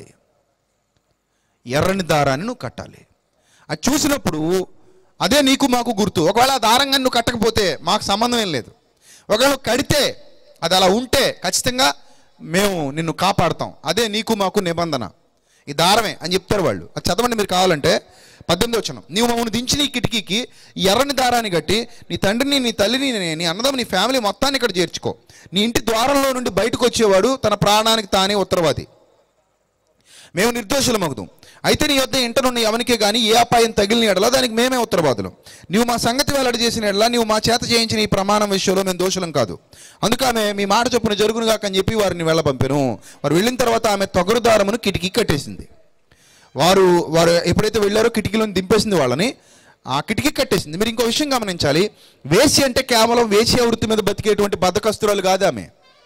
ఎర్రని దారాన్ని నువ్వు కట్టాలి అది చూసినప్పుడు అదే నీకు మాకు గుర్తు ఒకవేళ ఆ దారంగా నువ్వు కట్టకపోతే మాకు సంబంధం ఏం లేదు ఒకవేళ నువ్వు కడితే అది అలా ఉంటే ఖచ్చితంగా మేము నిన్ను కాపాడుతాం అదే నీకు మాకు నిబంధన ఈ దారమే అని చెప్తారు వాళ్ళు అది చదవండి మీరు కావాలంటే పద్దెనిమిది వచ్చిన నీవు మమ్మల్ని దించి నీ కిటికీకి ఈ ఎర్రని దారాన్ని కట్టి నీ తండ్రిని నీ తల్లిని నీ- నీ అన్నదమ్మ నీ ఫ్యామిలీ మొత్తాన్ని ఇక్కడ చేర్చుకో నీ ఇంటి ద్వారంలో నుండి బయటకు వచ్చేవాడు తన ప్రాణానికి తానే ఉత్తరవాది మేము నిర్దోషులమగుదు అయితే నీ యొద్ద ఇంటనున్న ఎవనికే కానీ ఏ అపాయం తగిలిన ఎడలా దానికి మేమే ఉత్తరవాదులు నీవు మా సంగతి వెల్లడి చేసిన ఎడలా నీవు మా చేత చేయించిన ఈ ప్రమాణం విషయంలో మేము దోషులం కాదు అందుకే ఆమె మీ మాట చొప్పున జరుగునుగాక అని చెప్పి వారిని వెళ్ళపంపెను వారు వెళ్ళిన తర్వాత ఆమె తొగరు దారమును కిటికీ కట్టేసింది వారు వారు ఎప్పుడైతే వెళ్ళారో కిటికీలను దింపేసింది వాళ్ళని ఆ కిటికీ కట్టేసింది మీరు ఇంకో విషయం గమనించాలి వేసి అంటే కేవలం వేశ్య వృత్తి మీద బతికేటువంటి బద్దకస్తురాలు కాదు ఆమె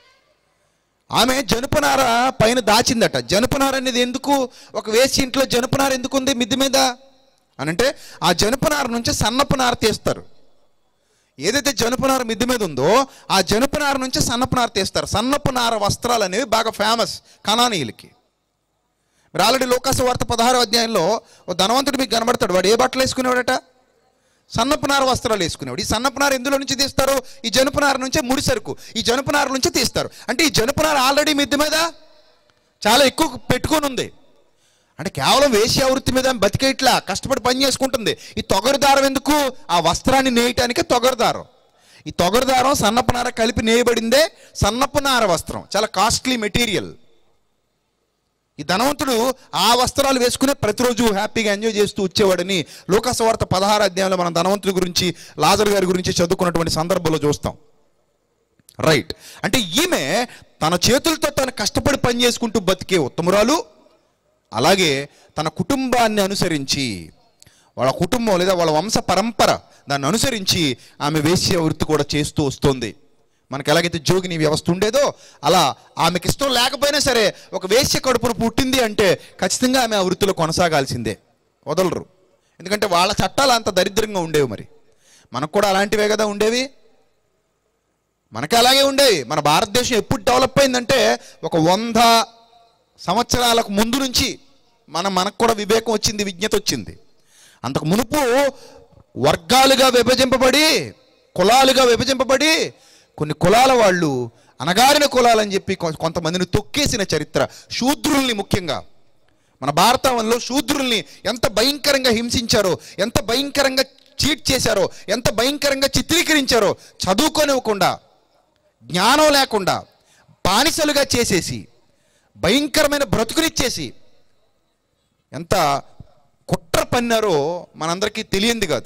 ఆమె జనుపనార పైన దాచిందట జనుపనార అనేది ఎందుకు ఒక వేసి ఇంట్లో జనుపనార ఎందుకు ఉంది మిద్ది మీద అనంటే ఆ జనుపనార నుంచి సన్నపునార తీస్తారు ఏదైతే జనుపనార మిద్ది మీద ఉందో ఆ జనుపనార నుంచి సన్నపునార తీస్తారు సన్నపునార వస్త్రాలు అనేవి బాగా ఫేమస్ కణానీయులకి మీరు ఆల్రెడీ లోకాస వార్త పదహారో అధ్యాయంలో ఓ ధనవంతుడు మీకు కనబడతాడు వాడు ఏ బట్టలు వేసుకునేవాడట సన్నపునార వస్త్రాలు వేసుకునేవాడు ఈ సన్నపునార ఎందులో నుంచి తీస్తారు ఈ జనుపునార నుంచే ముడి సరుకు ఈ జనుపునార నుంచే తీస్తారు అంటే ఈ జనుపునార ఆల్రెడీ మిద్దె మీద చాలా ఎక్కువ పెట్టుకొని ఉంది అంటే కేవలం వేశ్యా వృత్తి మీద బతికే ఇట్లా కష్టపడి పని చేసుకుంటుంది ఈ తొగరు దారం ఎందుకు ఆ వస్త్రాన్ని నేయటానికి తొగరు దారం ఈ తొగరు దారం సన్నపునార కలిపి నేయబడిందే సన్నపునార వస్త్రం చాలా కాస్ట్లీ మెటీరియల్ ఈ ధనవంతుడు ఆ వస్త్రాలు వేసుకునే ప్రతిరోజు హ్యాపీగా ఎంజాయ్ చేస్తూ వచ్చేవాడని లోకసవార్త పదహారు అధ్యాయంలో మనం ధనవంతుడి గురించి లాజర్ గారి గురించి చదువుకున్నటువంటి సందర్భంలో చూస్తాం రైట్ అంటే ఈమె తన చేతులతో తను కష్టపడి పని చేసుకుంటూ బతికే ఉత్తమురాలు అలాగే తన కుటుంబాన్ని అనుసరించి వాళ్ళ కుటుంబం లేదా వాళ్ళ వంశ పరంపర దాన్ని అనుసరించి ఆమె వేశ్య వృత్తి కూడా చేస్తూ వస్తుంది మనకి ఎలాగైతే జోగిని వ్యవస్థ ఉండేదో అలా ఆమెకి ఇష్టం లేకపోయినా సరే ఒక వేశ్య కడుపును పుట్టింది అంటే ఖచ్చితంగా ఆమె ఆ వృత్తిలో కొనసాగాల్సిందే వదలరు ఎందుకంటే వాళ్ళ చట్టాలు అంత దరిద్రంగా ఉండేవి మరి మనకు కూడా అలాంటివే కదా ఉండేవి మనకి అలాగే ఉండేవి మన భారతదేశం ఎప్పుడు డెవలప్ అయిందంటే ఒక వంద సంవత్సరాలకు ముందు నుంచి మన మనకు కూడా వివేకం వచ్చింది విజ్ఞత వచ్చింది అంతకు మునుపు వర్గాలుగా విభజింపబడి కులాలుగా విభజింపబడి కొన్ని కులాల వాళ్ళు అనగారిన కులాలని చెప్పి కొ- కొంతమందిని తొక్కేసిన చరిత్ర శూద్రుల్ని ముఖ్యంగా మన భారతంలో శూద్రుల్ని ఎంత భయంకరంగా హింసించారో ఎంత భయంకరంగా చీట్ చేశారో ఎంత భయంకరంగా చిత్రీకరించారో చదువుకోనివ్వకుండా జ్ఞానం లేకుండా బానిసలుగా చేసేసి భయంకరమైన బ్రతుకునిచ్చేసి ఎంత కుట్ర పన్నారో మనందరికీ తెలియంది కాదు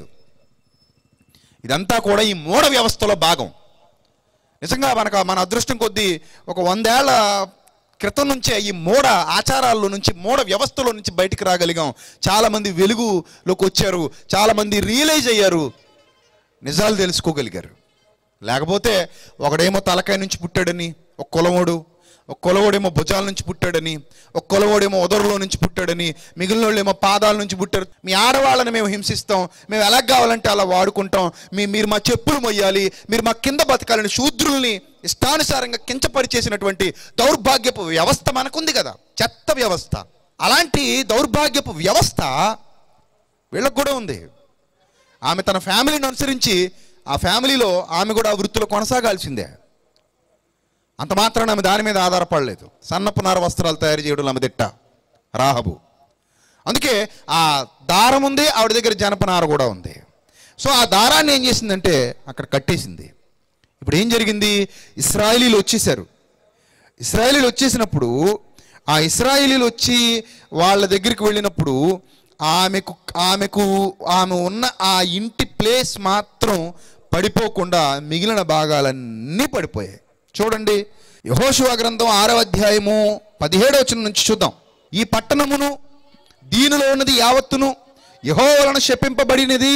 ఇదంతా కూడా ఈ మూఢ వ్యవస్థలో భాగం నిజంగా మనకు మన అదృష్టం కొద్దీ ఒక వందేళ్ల క్రితం నుంచే ఈ మూఢ ఆచారాల్లో నుంచి మూఢ వ్యవస్థలో నుంచి బయటికి రాగలిగాం చాలామంది వెలుగులోకి వచ్చారు చాలామంది రియలైజ్ అయ్యారు నిజాలు తెలుసుకోగలిగారు లేకపోతే ఒకడేమో తలకాయ నుంచి పుట్టాడని ఒక కులమోడు ఒక కులవోడేమో భుజాల నుంచి పుట్టాడని ఒక కులవోడేమో ఉదరులో నుంచి పుట్టాడని మిగిలిన వాళ్ళు ఏమో పాదాల నుంచి పుట్టారు మీ ఆడవాళ్ళని మేము హింసిస్తాం మేము ఎలా కావాలంటే అలా వాడుకుంటాం మీ మీరు మా చెప్పులు మొయ్యాలి మీరు మా కింద బతకాలని శూద్రుల్ని ఇష్టానుసారంగా కించపరిచేసినటువంటి దౌర్భాగ్యపు వ్యవస్థ మనకుంది కదా చెత్త వ్యవస్థ అలాంటి దౌర్భాగ్యపు వ్యవస్థ వీళ్ళకు కూడా ఉంది ఆమె తన ఫ్యామిలీని అనుసరించి ఆ ఫ్యామిలీలో ఆమె కూడా ఆ వృత్తిలో కొనసాగాల్సిందే అంత మాత్రాన ఆమె దాని మీద ఆధారపడలేదు సన్నపు నార వస్త్రాలు తయారు చేయడం ఆమె దిట్ట రాహబు అందుకే ఆ దారం ఉంది ఆవిడ దగ్గర జనపనార కూడా ఉంది సో ఆ దారాన్ని ఏం చేసిందంటే అక్కడ కట్టేసింది ఇప్పుడు ఏం జరిగింది ఇస్రాయలీలు వచ్చేసారు ఇస్రాయేలీలు వచ్చేసినప్పుడు ఆ ఇస్రాయేలీలు వచ్చి వాళ్ళ దగ్గరికి వెళ్ళినప్పుడు ఆమెకు ఆమెకు ఆమె ఉన్న ఆ ఇంటి ప్లేస్ మాత్రం పడిపోకుండా మిగిలిన భాగాలన్నీ పడిపోయాయి చూడండి యహోశివ గ్రంథం ఆరవ అధ్యాయము పదిహేడవ వచనం నుంచి చూద్దాం ఈ పట్టణమును దీనిలో ఉన్నది యావత్తును యహో వలన శపింపబడినది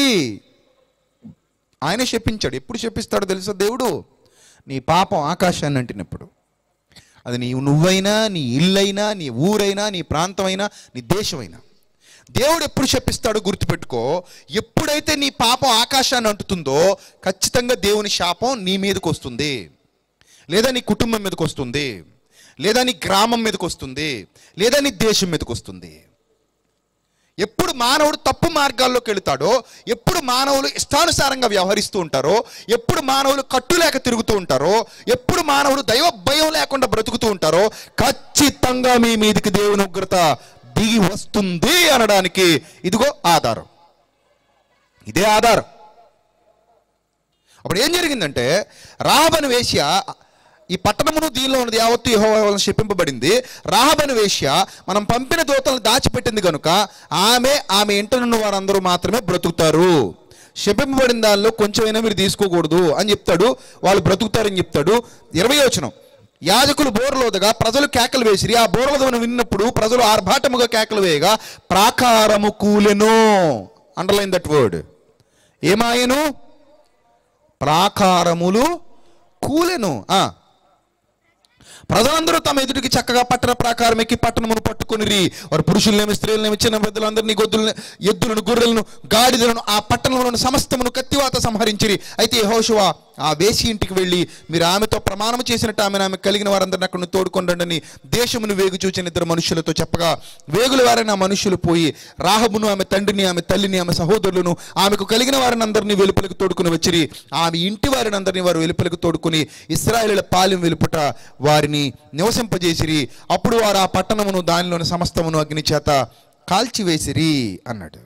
ఆయన శపించాడు ఎప్పుడు శపిస్తాడో తెలుసా దేవుడు నీ పాపం ఆకాశాన్ని అంటినప్పుడు అది నీ నువ్వైనా నీ ఇల్లైనా నీ ఊరైనా నీ ప్రాంతమైనా నీ దేశమైనా దేవుడు ఎప్పుడు శపిస్తాడో గుర్తుపెట్టుకో ఎప్పుడైతే నీ పాపం ఆకాశాన్ని అంటుతుందో ఖచ్చితంగా దేవుని శాపం నీ మీదకి వస్తుంది లేదా నీ కుటుంబం మీదకి వస్తుంది లేదా నీ గ్రామం మీదకి వస్తుంది లేదా నీ దేశం మీదకి వస్తుంది ఎప్పుడు మానవుడు తప్పు మార్గాల్లోకి వెళుతాడో ఎప్పుడు మానవులు ఇష్టానుసారంగా వ్యవహరిస్తూ ఉంటారో ఎప్పుడు మానవులు కట్టులేక తిరుగుతూ ఉంటారో ఎప్పుడు మానవుడు దైవ భయం లేకుండా బ్రతుకుతూ ఉంటారో ఖచ్చితంగా మీ మీదికి దేవుని ఉగ్రత దిగి వస్తుంది అనడానికి ఇదిగో ఆధారం ఇదే ఆధారం అప్పుడు ఏం జరిగిందంటే రాహబను వేశ్య ఈ పట్టణమును దీనిలో ఉన్నది యావత్తు యెహోవా వలన శపింపబడింది రాహబను వేశ్య మనం పంపిన దూతలను దాచిపెట్టింది కనుక ఆమె ఆమె ఇంటనున్న వారందరూ మాత్రమే బ్రతుకుతారు శపింపబడిన దానిలో కొంచెమైనా మీరు తీసుకోకూడదు అని చెప్తాడు వాళ్ళు బ్రతుకుతారని చెప్తాడు ఇరవై వచనం యాజకులు బోర్లోదగా ప్రజలు కేకలు వేసిరి ఆ బోర్లోదను విన్నప్పుడు ప్రజలు ఆర్భాటముగా కేకలు వేయగా ప్రాకారము కూలెను అండర్లైన్ దట్ వర్డ్ ఏమాయను ప్రాకారములు కూలెను ఆ. ప్రజలందరూ తమ ఎదుటికి చక్కగా పట్టణ ప్రాకారం ఎక్కి పట్టణమును పట్టుకొనిరి వారు పురుషులనేమి స్త్రీలనేమి చిన్న పెద్దలందరినీ గొద్దులను ఎద్దులను గొర్రెలను గాడిదలను ఆ పట్టణంలోని సమస్తమును కత్తివాత సంహరించిరి అయితే యెహోషువ ఆ వేసి ఇంటికి వెళ్ళి మీరు ఆమెతో ప్రమాణం చేసినట్టు ఆమెను ఆమె కలిగిన వారందరిని అక్కడ తోడుకొండండి దేశమును వేగు చూచిన ఇద్దరు మనుషులతో చెప్పగా వేగుల వారైన ఆ మనుషులు పోయి రాహబును ఆమె తండ్రిని ఆమె తల్లిని ఆమె సహోదరులను ఆమెకు కలిగిన వారిని అందరినీ వెలుపలకు తోడుకుని వచ్చిరి ఆమె ఇంటి వారిని అందరినీ వారు వెలుపలకు తోడుకుని ఇస్రాయేలుల పాలెం వెలుపుట వారిని నివసింపజేసిరి అప్పుడు వారు ఆ పట్టణమును దానిలోని సమస్తమును అగ్ని చేత కాల్చివేసిరి అన్నాడు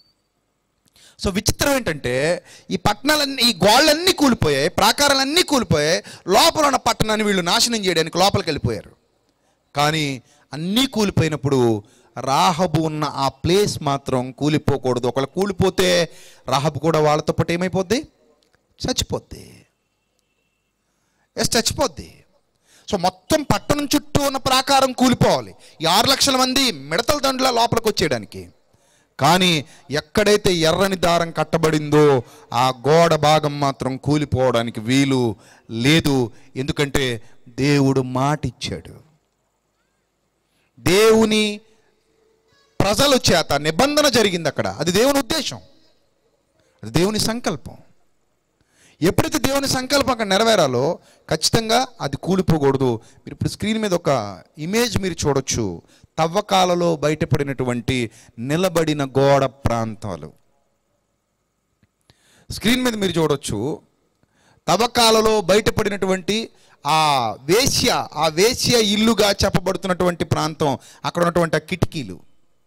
సో విచిత్రం ఏంటంటే ఈ పట్టణాలన్నీ ఈ గోళ్ళన్నీ కూలిపోయాయి ప్రాకారాలన్నీ కూలిపోయాయి లోపల ఉన్న పట్టణాన్ని వీళ్ళు నాశనం చేయడానికి లోపలికి వెళ్ళిపోయారు కానీ అన్నీ కూలిపోయినప్పుడు రాహబు ఉన్న ఆ ప్లేస్ మాత్రం కూలిపోకూడదు ఒకవేళ కూలిపోతే రాహబు కూడా వాళ్ళతో పాటు ఏమైపోద్ది చచ్చిపోద్ది ఎస్ చచ్చిపోద్ది సో మొత్తం పట్టణం చుట్టూ ఉన్న ప్రాకారం కూలిపోవాలి ఈ ఆరు లక్షల మంది మిడతల దండుల లోపలికి వచ్చేయడానికి కానీ ఎక్కడైతే ఎర్రని దారం కట్టబడిందో ఆ గోడ భాగం మాత్రం కూలిపోవడానికి వీలు లేదు ఎందుకంటే దేవుడు మాటిచ్చాడు దేవుని ప్రజల చేత నిబంధన జరిగింది అక్కడ అది దేవుని ఉద్దేశం అది దేవుని సంకల్పం ఎప్పుడైతే దేవుని సంకల్పం అక్కడ నెరవేరాలో ఖచ్చితంగా అది కూలిపోకూడదు మీరు ఇప్పుడు స్క్రీన్ మీద ఒక ఇమేజ్ మీరు చూడొచ్చు తవ్వకాలలో బయటపడినటువంటి నిలబడిన గోడ ప్రాంతాలు స్క్రీన్ మీద మీరు చూడొచ్చు తవ్వకాలలో బయటపడినటువంటి ఆ వేశ్య ఆ వేశ్య ఇల్లుగా చెప్పబడుతున్నటువంటి ప్రాంతం అక్కడ ఉన్నటువంటి ఆ కిటికీలు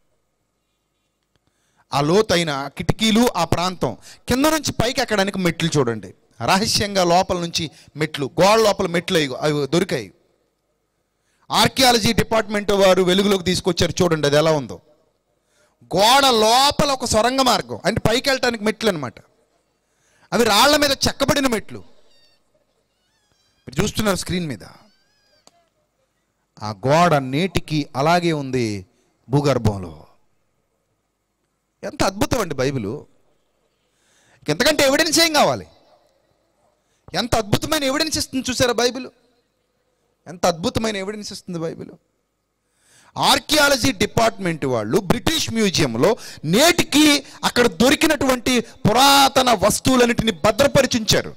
ఆ లోతైన కిటికీలు ఆ ప్రాంతం కింద నుంచి పైకి ఎక్కడానికి మెట్లు చూడండి రహస్యంగా లోపల నుంచి మెట్లు గోడ లోపల మెట్లు అవి అవి దొరికాయి ఆర్కియాలజీ డిపార్ట్మెంట్ వారు వెలుగులోకి తీసుకొచ్చారు చూడండి అది ఎలా ఉందో గోడ లోపల ఒక సొరంగ మార్గం అంటే పైకి వెళ్ళటానికి మెట్లు అనమాట అవి రాళ్ల మీద చెక్కబడిన మెట్లు మీరు చూస్తున్నారు స్క్రీన్ మీద ఆ గోడ నేటికి అలాగే ఉంది భూగర్భంలో ఎంత అద్భుతం అండి బైబిలు ఎంతకంటే ఎవిడెన్స్ ఏం కావాలి ఎంత అద్భుతమైన ఎవిడెన్స్ ఇస్తుంది చూసారా బైబిల్ ఎంత అద్భుతమైన ఎవిడెన్స్ ఇస్తుంది బైబిల్ ఆర్కియాలజీ డిపార్ట్మెంట్ వాళ్ళు బ్రిటిష్ మ్యూజియంలో నేటికి అక్కడ దొరికినటువంటి పురాతన వస్తువులన్నిటిని భద్రపరిచించారు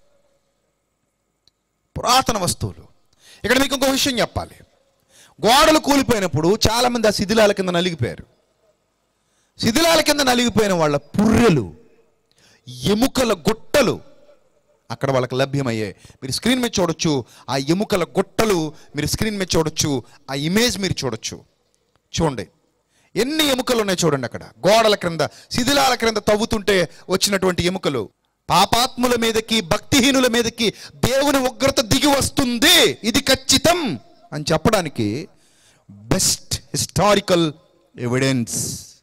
పురాతన వస్తువులు ఇక్కడ మీకు ఇంకో విషయం చెప్పాలి గోడలు కూలిపోయినప్పుడు చాలామంది ఆ శిథిలాల కింద నలిగిపోయారు శిథిలాల కింద నలిగిపోయిన వాళ్ళ పుర్రెలు ఎముకల గుట్టలు అక్కడ వాళ్ళకి లభ్యమయ్యాయి మీరు స్క్రీన్ మీద చూడొచ్చు ఆ ఎముకల గుట్టలు మీరు స్క్రీన్ మీద చూడొచ్చు ఆ ఇమేజ్ మీరు చూడొచ్చు చూడండి ఎన్ని ఎముకలు ఉన్నాయి చూడండి అక్కడ గోడల క్రింద శిథిలాల క్రింద తవ్వుతుంటే వచ్చినటువంటి ఎముకలు పాపాత్ముల మీదకి భక్తిహీనుల మీదకి దేవుని ఉగ్రత దిగి వస్తుంది ఇది ఖచ్చితం అని చెప్పడానికి బెస్ట్ హిస్టారికల్ ఎవిడెన్స్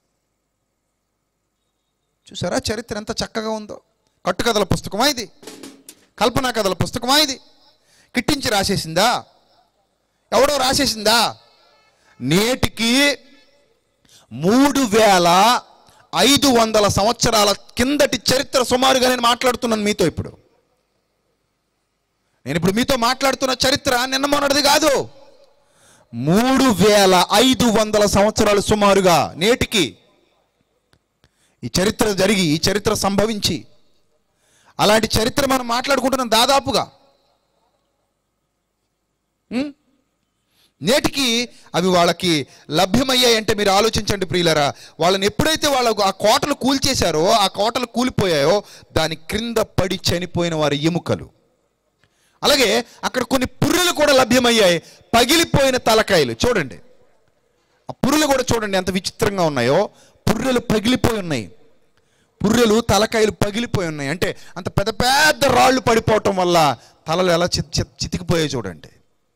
చూసారా చరిత్ర ఎంత చక్కగా ఉందో కట్టుకథల పుస్తకమా ఇది కల్పనా కథల పుస్తకమా ఇది కిట్టించి రాసేసిందా ఎవడో రాసేసిందా నేటికి మూడు వేల ఐదు వందల సంవత్సరాల కిందటి చరిత్ర సుమారుగా నేను మాట్లాడుతున్నాను మీతో ఇప్పుడు నేను ఇప్పుడు మీతో మాట్లాడుతున్న చరిత్ర నిన్న మొన్నటిది కాదు మూడు వేల ఐదు వందల సంవత్సరాలు సుమారుగా నేటికి ఈ చరిత్ర జరిగి ఈ చరిత్ర సంభవించి అలాంటి చరిత్ర మనం మాట్లాడుకుంటున్నాం దాదాపుగా ఉం? నేటికి అవి వాళ్ళకి లభ్యమయ్యాయి అంటే మీరు ఆలోచించండి ప్రియులరా వాళ్ళని ఎప్పుడైతే వాళ్ళ ఆ కోటలు కూల్చేశారో ఆ కోటలు కూలిపోయాయో దాని క్రింద పడి చనిపోయిన వారి ఎముకలు అలాగే అక్కడ కొన్ని పుర్రెలు కూడా లభ్యమయ్యాయి పగిలిపోయిన తలకాయలు చూడండి ఆ పుర్రెలు కూడా చూడండి ఎంత విచిత్రంగా ఉన్నాయో పుర్రెలు పగిలిపోయి ఉన్నాయి పుర్రెలు తలకాయలు పగిలిపోయి ఉన్నాయి అంటే అంత పెద్ద పెద్ద రాళ్ళు పడిపోవటం వల్ల తలలు ఎలా చిత్ చిత్ చితికిపోయాయి చూడండి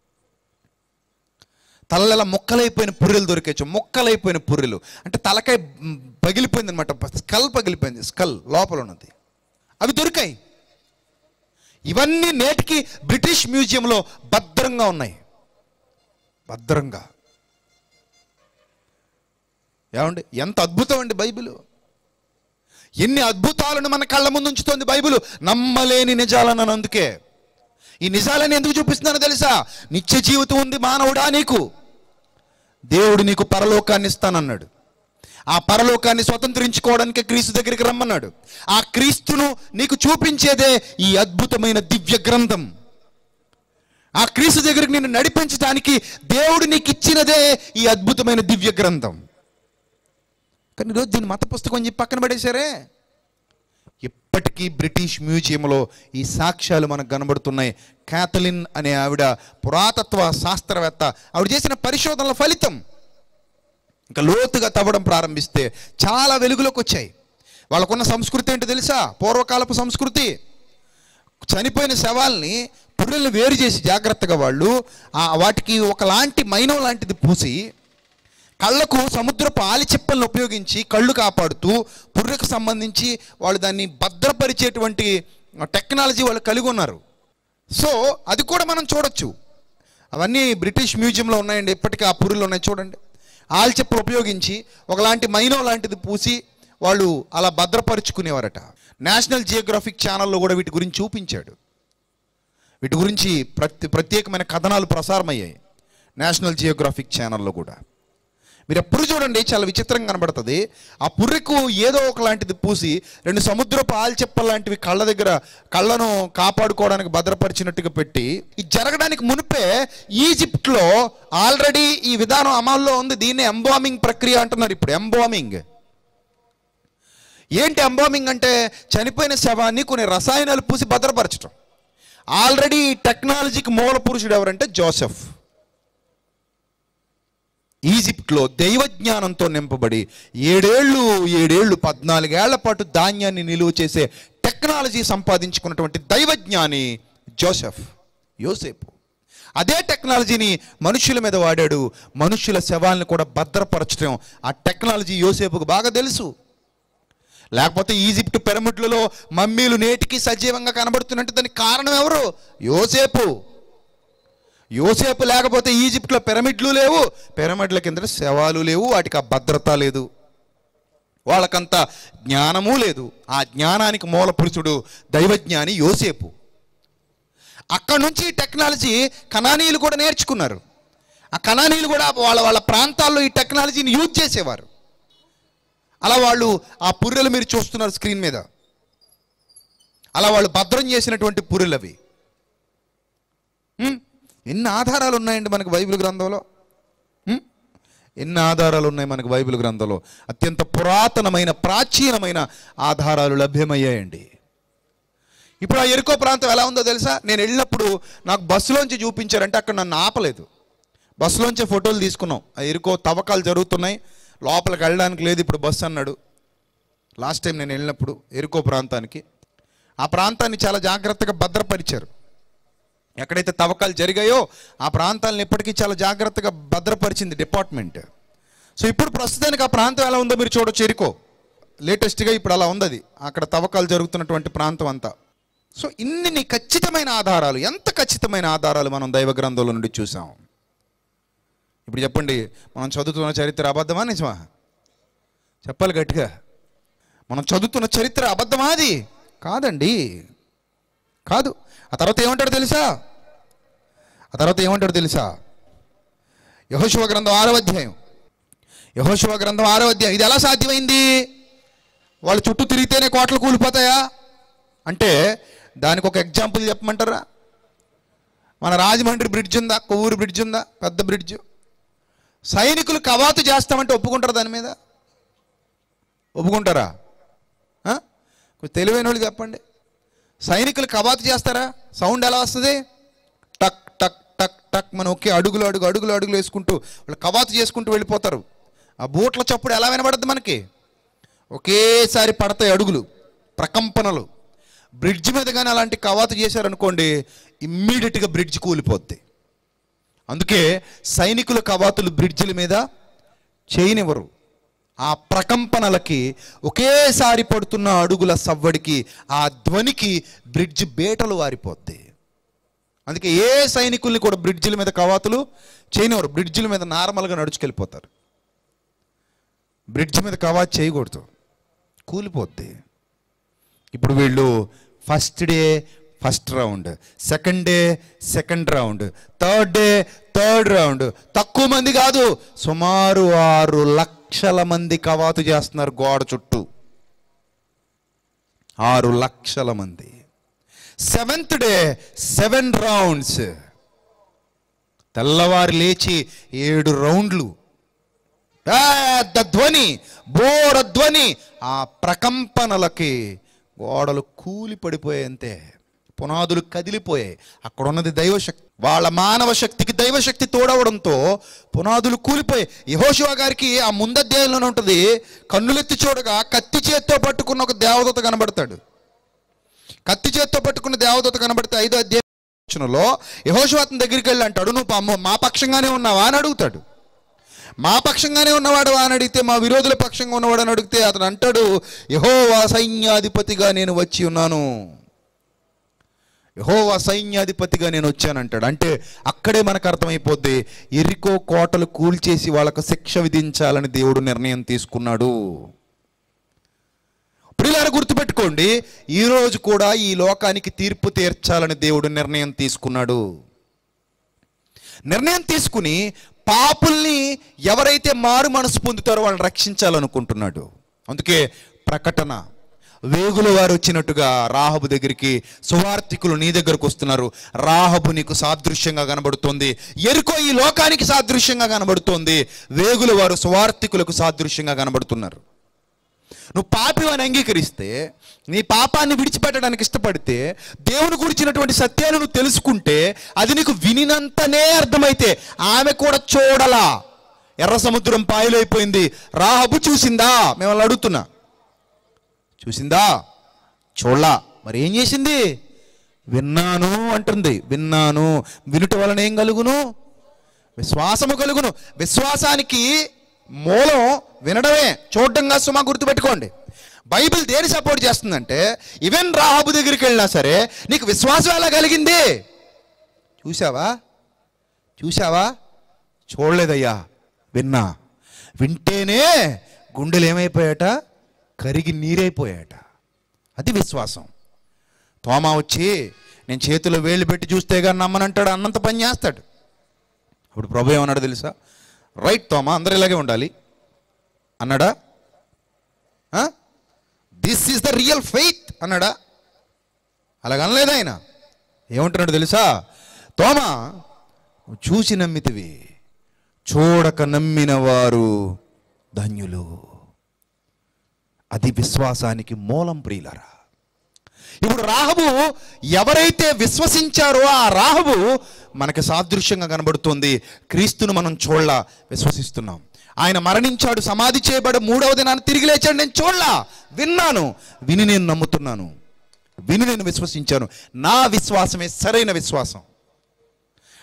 తలలు ఎలా ముక్కలైపోయిన పుర్రెలు దొరికేచ్చు ముక్కలైపోయిన పుర్రెలు అంటే తలకాయ మ్, పగిలిపోయింది అనమాట స్కల్ పగిలిపోయింది స్కల్ లోపల ఉన్నది అవి దొరికాయి ఇవన్నీ నేటికి బ్రిటిష్ మ్యూజియంలో భద్రంగా ఉన్నాయి భద్రంగా ఏమండి ఎంత అద్భుతం అండి బైబిల్ ఎన్ని అద్భుతాలను మన కళ్ళ ముందు ఉంచుతోంది బైబిల్ నమ్మలేని నిజాలను అందుకే ఈ నిజాలని ఎందుకు చూపిస్తున్నానో తెలుసా నిత్య జీవితం ఉంది మానవుడా నీకు దేవుడు నీకు పరలోకాన్ని ఇస్తానన్నాడు ఆ పరలోకాన్ని స్వతంత్రించుకోవడానికి క్రీస్తు దగ్గరికి రమ్మన్నాడు ఆ క్రీస్తును నీకు చూపించేదే ఈ అద్భుతమైన దివ్య గ్రంథం ఆ క్రీస్తు దగ్గరికి నిన్ను నడిపించడానికి దేవుడు నీకు ఇచ్చినదే ఈ అద్భుతమైన దివ్య గ్రంథం కానీ ఈరోజు దీన్ని మత పుస్తకం అని చెప్పి పక్కన పడేశారే ఇప్పటికీ బ్రిటిష్ మ్యూజియంలో ఈ సాక్ష్యాలు మనకు కనబడుతున్నాయి క్యాథలిన్ అనే ఆవిడ పురాతత్వ శాస్త్రవేత్త ఆవిడ చేసిన పరిశోధనల ఫలితం ఇంకా లోతుగా తవ్వడం ప్రారంభిస్తే చాలా వెలుగులోకి వచ్చాయి వాళ్ళకున్న సంస్కృతి ఏంటో తెలుసా పూర్వకాలపు సంస్కృతి చనిపోయిన శవాల్ని పుర్రెలను వేరు చేసి జాగ్రత్తగా వాళ్ళు ఆ వాటికి ఒకలాంటి మైనం లాంటిది పూసి కళ్ళకు సముద్రపు ఆలిచిప్పలను ఉపయోగించి కళ్ళు కాపాడుతూ పుర్రెకు సంబంధించి వాళ్ళు దాన్ని భద్రపరిచేటువంటి టెక్నాలజీ వాళ్ళు కలిగి ఉన్నారు సో అది కూడా మనం చూడొచ్చు అవన్నీ బ్రిటిష్ మ్యూజియంలో ఉన్నాయండి ఇప్పటికీ ఆ పుర్రెలు ఉన్నాయి చూడండి ఆల్చెప్పులు ఉపయోగించి ఒకలాంటి మైనో లాంటిది పూసి వాళ్ళు అలా భద్రపరుచుకునేవారట నేషనల్ జియోగ్రఫిక్ ఛానల్లో కూడా వీటి గురించి చూపించాడు వీటి గురించి ప్రతి ప్రత్యేకమైన కథనాలు ప్రసారమయ్యాయి నేషనల్ జియోగ్రఫిక్ ఛానల్లో కూడా మీరు ఎప్పుడు చూడండి చాలా విచిత్రంగా కనబడుతుంది ఆ పుర్రెకు ఏదో ఒకలాంటిది పూసి రెండు సముద్రపు ఆల్చెప్ప లాంటివి కళ్ళ దగ్గర కళ్ళను కాపాడుకోవడానికి భద్రపరిచినట్టుగా పెట్టి ఇది జరగడానికి మునిపే ఈజిప్ట్లో ఆల్రెడీ ఈ విధానం అమల్లో ఉంది దీన్ని ఎంబామింగ్ ప్రక్రియ అంటున్నారు ఇప్పుడు ఎంబామింగ్ ఏంటి ఎంబామింగ్ అంటే చనిపోయిన శవాన్ని కొన్ని రసాయనాలు పూసి భద్రపరచడం ఆల్రెడీ ఈ టెక్నాలజీకి మూల పురుషుడు ఎవరంటే జోసెఫ్ ఈజిప్ట్లో దైవజ్ఞానంతో నింపబడి ఏడేళ్ళు ఏడేళ్ళు పద్నాలుగేళ్ల పాటు ధాన్యాన్ని నిలువ చేసే టెక్నాలజీ సంపాదించుకున్నటువంటి దైవజ్ఞాని జోసెఫ్ యోసేపు అదే టెక్నాలజీని మనుషుల మీద వాడాడు మనుషుల శవాలను కూడా భద్రపరచడం ఆ టెక్నాలజీ యోసేపుకు బాగా తెలుసు లేకపోతే ఈజిప్ట్ పిరమిడ్లలో మమ్మీలు నేటికి సజీవంగా కనబడుతున్నట్టు దానికి కారణం ఎవరు యోసేపు యోసేపు లేకపోతే ఈజిప్ట్లో పిరమిడ్లు లేవు పిరమిడ్ల కింద శవాలు లేవు వాటికి ఆ భద్రత లేదు వాళ్ళకంత జ్ఞానము లేదు ఆ జ్ఞానానికి మూల పురుషుడు దైవజ్ఞాని యోసేపు అక్కడ నుంచి ఈ టెక్నాలజీ కణానీయులు కూడా నేర్చుకున్నారు ఆ కణానీయులు కూడా వాళ్ళ వాళ్ళ ప్రాంతాల్లో ఈ టెక్నాలజీని యూజ్ చేసేవారు అలా వాళ్ళు ఆ పుర్రెలు మీరు చూస్తున్నారు స్క్రీన్ మీద అలా వాళ్ళు భద్రం చేసినటువంటి పుర్రెలు అవి హ్మ్? ఎన్ని ఆధారాలు ఉన్నాయండి మనకు బైబిల్ గ్రంథంలో హ్మ్? ఎన్ని ఆధారాలు ఉన్నాయి మనకు బైబిల్ గ్రంథంలో అత్యంత పురాతనమైన ప్రాచీనమైన ఆధారాలు లభ్యమయ్యాయండి ఇప్పుడు ఆ ఎరుకో ప్రాంతం ఎలా ఉందో తెలుసా నేను వెళ్ళినప్పుడు నాకు బస్సులోంచి చూపించారంటే అక్కడ నన్ను ఆపలేదు బస్సులోంచే ఫోటోలు తీసుకున్నాం ఆ ఎరుకో తవ్వకాలు జరుగుతున్నాయి లోపలికి వెళ్ళడానికి లేదు ఇప్పుడు బస్సు అన్నాడు లాస్ట్ టైం నేను వెళ్ళినప్పుడు ఎరుకో ప్రాంతానికి ఆ ప్రాంతాన్ని చాలా జాగ్రత్తగా భద్రపరిచారు ఎక్కడైతే తవ్వకాలు జరిగాయో ఆ ప్రాంతాలను ఇప్పటికీ చాలా జాగ్రత్తగా భద్రపరిచింది డిపార్ట్మెంట్ సో ఇప్పుడు ప్రస్తుతానికి ఆ ప్రాంతం ఎలా ఉందో మీరు చూడొచ్చు ఎరుకో లేటెస్ట్గా ఇప్పుడు అలా ఉంది అది అక్కడ తవ్వకాలు జరుగుతున్నటువంటి ప్రాంతం అంతా సో ఇన్ని ఖచ్చితమైన ఆధారాలు ఎంత ఖచ్చితమైన ఆధారాలు మనం దైవ గ్రంథంలో నుండి చూసాం ఇప్పుడు చెప్పండి మనం చదువుతున్న చరిత్ర అబద్ధమా నిజమా చెప్పాలి గట్టిగా మనం చదువుతున్న చరిత్ర అబద్ధమా అది కాదండి కాదు ఆ తర్వాత ఏమంటాడు తెలుసా ఆ తర్వాత ఏమంటాడు తెలుసా యహోశివ గ్రంథం ఆరో అధ్యాయం యహోశివ గ్రంథం ఆరో అధ్యాయం ఇది ఎలా సాధ్యమైంది వాళ్ళు చుట్టూ తిరిగితేనే కోటలు కూలిపోతాయా అంటే దానికి ఒక ఎగ్జాంపుల్ చెప్పమంటారా మన రాజమండ్రి బ్రిడ్జ్ ఉందా కొవ్వూరు బ్రిడ్జ్ ఉందా పెద్ద బ్రిడ్జ్ సైనికులు కవాతు చేస్తామంటే ఒప్పుకుంటారా దాని మీద ఒప్పుకుంటారా ఆ? కొంచెం తెలివైన వాళ్ళు చెప్పండి సైనికులు కవాతు చేస్తారా సౌండ్ ఎలా వస్తుంది టక్ టక్ టక్ టక్ మనం ఒకే అడుగులు అడుగు అడుగులు అడుగులు వేసుకుంటూ వాళ్ళు కవాతు చేసుకుంటూ వెళ్ళిపోతారు ఆ బూట్ల చప్పుడు ఎలా వినబడుతుంది మనకి ఒకేసారి పడతాయి అడుగులు ప్రకంపనలు బ్రిడ్జ్ మీద కానీ అలాంటి కవాతు చేశారనుకోండి ఇమ్మీడియట్గా బ్రిడ్జ్ కూలిపోద్ది అందుకే సైనికుల కవాతులు బ్రిడ్జిల మీద చేయనివ్వరు ఆ ప్రకంపనలకి ఒకేసారి పడుతున్న అడుగుల సవ్వడికి ఆ ధ్వనికి బ్రిడ్జ్ బేటలు వారిపోద్ది అందుకే ఏ సైనికుల్ని కూడా బ్రిడ్జిల మీద కవాతులు చేయనివ్వరు బ్రిడ్జిల మీద నార్మల్గా నడుచుకెళ్ళిపోతారు బ్రిడ్జ్ మీద కవాతు చేయకూడదు కూలిపోద్ది ఇప్పుడు వీళ్ళు first day first round second day second round third day third round తక్కువ మంది కాదు సుమారు ఆరు లక్షల మంది కవాతు చేస్తున్నారు గోడ చుట్టూ ఆరు లక్షల మంది సెవెంత్ డే సెవెన్ రౌండ్స్ తెల్లవారు లేచి ఏడు రౌండ్లు పెద్ద ధ్వని బోర ధ్వని ఆ ప్రకంపనలకి గోడలు కూలి పడిపోయాయి అంతే పునాదులు కదిలిపోయాయి అక్కడ ఉన్నది దైవశక్తి వాళ్ళ మానవ శక్తికి దైవశక్తి తోడవడంతో పునాదులు కూలిపోయాయి యహోశివ గారికి ఆ ముందధ్యాయంలోనే ఉంటుంది కన్నులెత్తి చూడగా కత్తి చేత్తో పట్టుకున్న ఒక దేవదూత కనబడతాడు కత్తి చేత్తో పట్టుకున్న దేవదూత కనబడితే ఐదో అధ్యాయంలో యహోశివ అతని దగ్గరికి వెళ్ళి అంటాడు నువ్వు పా- మా పక్షంగానే ఉన్నావా అని అడుగుతాడు మా పక్షంగానే ఉన్నవాడు అని అడిగితే మా విరోధుల పక్షంగా ఉన్నవాడు అని అడిగితే అతను అంటాడు యహోవా సైన్యాధిపతిగా నేను వచ్చి ఉన్నాను యహోవా సైన్యాధిపతిగా నేను వచ్చానంటాడు అంటే అక్కడే మనకు అర్థమైపోద్ది ఎరికో కోటలు కూల్చేసి వాళ్ళకు శిక్ష విధించాలని దేవుడు నిర్ణయం తీసుకున్నాడు ప్రియులారా గుర్తుపెట్టుకోండి ఈరోజు కూడా ఈ లోకానికి తీర్పు తీర్చాలని దేవుడు నిర్ణయం తీసుకున్నాడు నిర్ణయం తీసుకుని పాపుల్ని ఎవరైతే మారు మనసు పొందుతారో వాళ్ళని రక్షించాలనుకుంటున్నాడు అందుకే ప్రకటన వేగుల వారు వచ్చినట్టుగా రాహబు దగ్గరికి సువార్థికులు నీ దగ్గరకు వస్తున్నారు రాహబు నీకు సాదృశ్యంగా కనబడుతోంది ఎరుకో ఈ లోకానికి సాదృశ్యంగా కనబడుతోంది వేగుల వారు సువార్థికులకు సాదృశ్యంగా కనబడుతున్నారు నువ్వు పాపి అని అంగీకరిస్తే నీ పాపాన్ని విడిచిపెట్టడానికి ఇష్టపడితే దేవుని గురించినటువంటి సత్యాలు నువ్వు తెలుసుకుంటే అది నీకు వినినంతనే అర్థమైతే ఆమె కూడా చూడలా ఎర్ర సముద్రం పాయలైపోయింది రాహబు చూసిందా మిమ్మల్ని అడుగుతున్నా చూసిందా చూడలా మరి ఏం చేసింది విన్నాను అంటుంది విన్నాను వినుట వలన ఏం కలుగును విశ్వాసము కలుగును విశ్వాసానికి మూలం వినడమే చూడడంగా సుమా గుర్తుపెట్టుకోండి బైబిల్ దేని సపోర్ట్ చేస్తుందంటే ఈవెన్ రాహబు దగ్గరికి వెళ్ళినా సరే నీకు విశ్వాసం ఎలా కలిగింది చూసావా చూసావా చూడలేదయ్యా విన్నా వింటేనే గుండెలు ఏమైపోయాట కరిగి నీరైపోయాట అది విశ్వాసం తోమా వచ్చి నేను చేతిలో వేళ్ళు పెట్టి చూస్తే కానీ నమ్మనంటాడు అన్నంత పని చేస్తాడు అప్పుడు ప్రభు ఏమన్నాడు తెలుసా రైట్ తోమా అందరూ ఇలాగే ఉండాలి అన్నాడా this is the real faith అన్నాడా అలాగ అనలేదు ఆయన ఏమంటున్నాడు తెలుసా తోమా నువ్వు చూసి నమ్మితివి చూడక నమ్మిన వారు ధన్యులు అది విశ్వాసానికి మూలం ప్రియులరా ఇప్పుడు రాహబు ఎవరైతే విశ్వసించారో ఆ రాహబు మనకి సాదృశ్యంగా కనబడుతుంది క్రీస్తును మనం చూడలా విశ్వసిస్తున్నాం ఆయన మరణించాడు సమాధి చేయబడి మూడవ దినాన్ని తిరిగి లేచాడు నేను చూడలా విన్నాను విని నేను నమ్ముతున్నాను విని నేను విశ్వసించాను నా విశ్వాసమే సరైన విశ్వాసం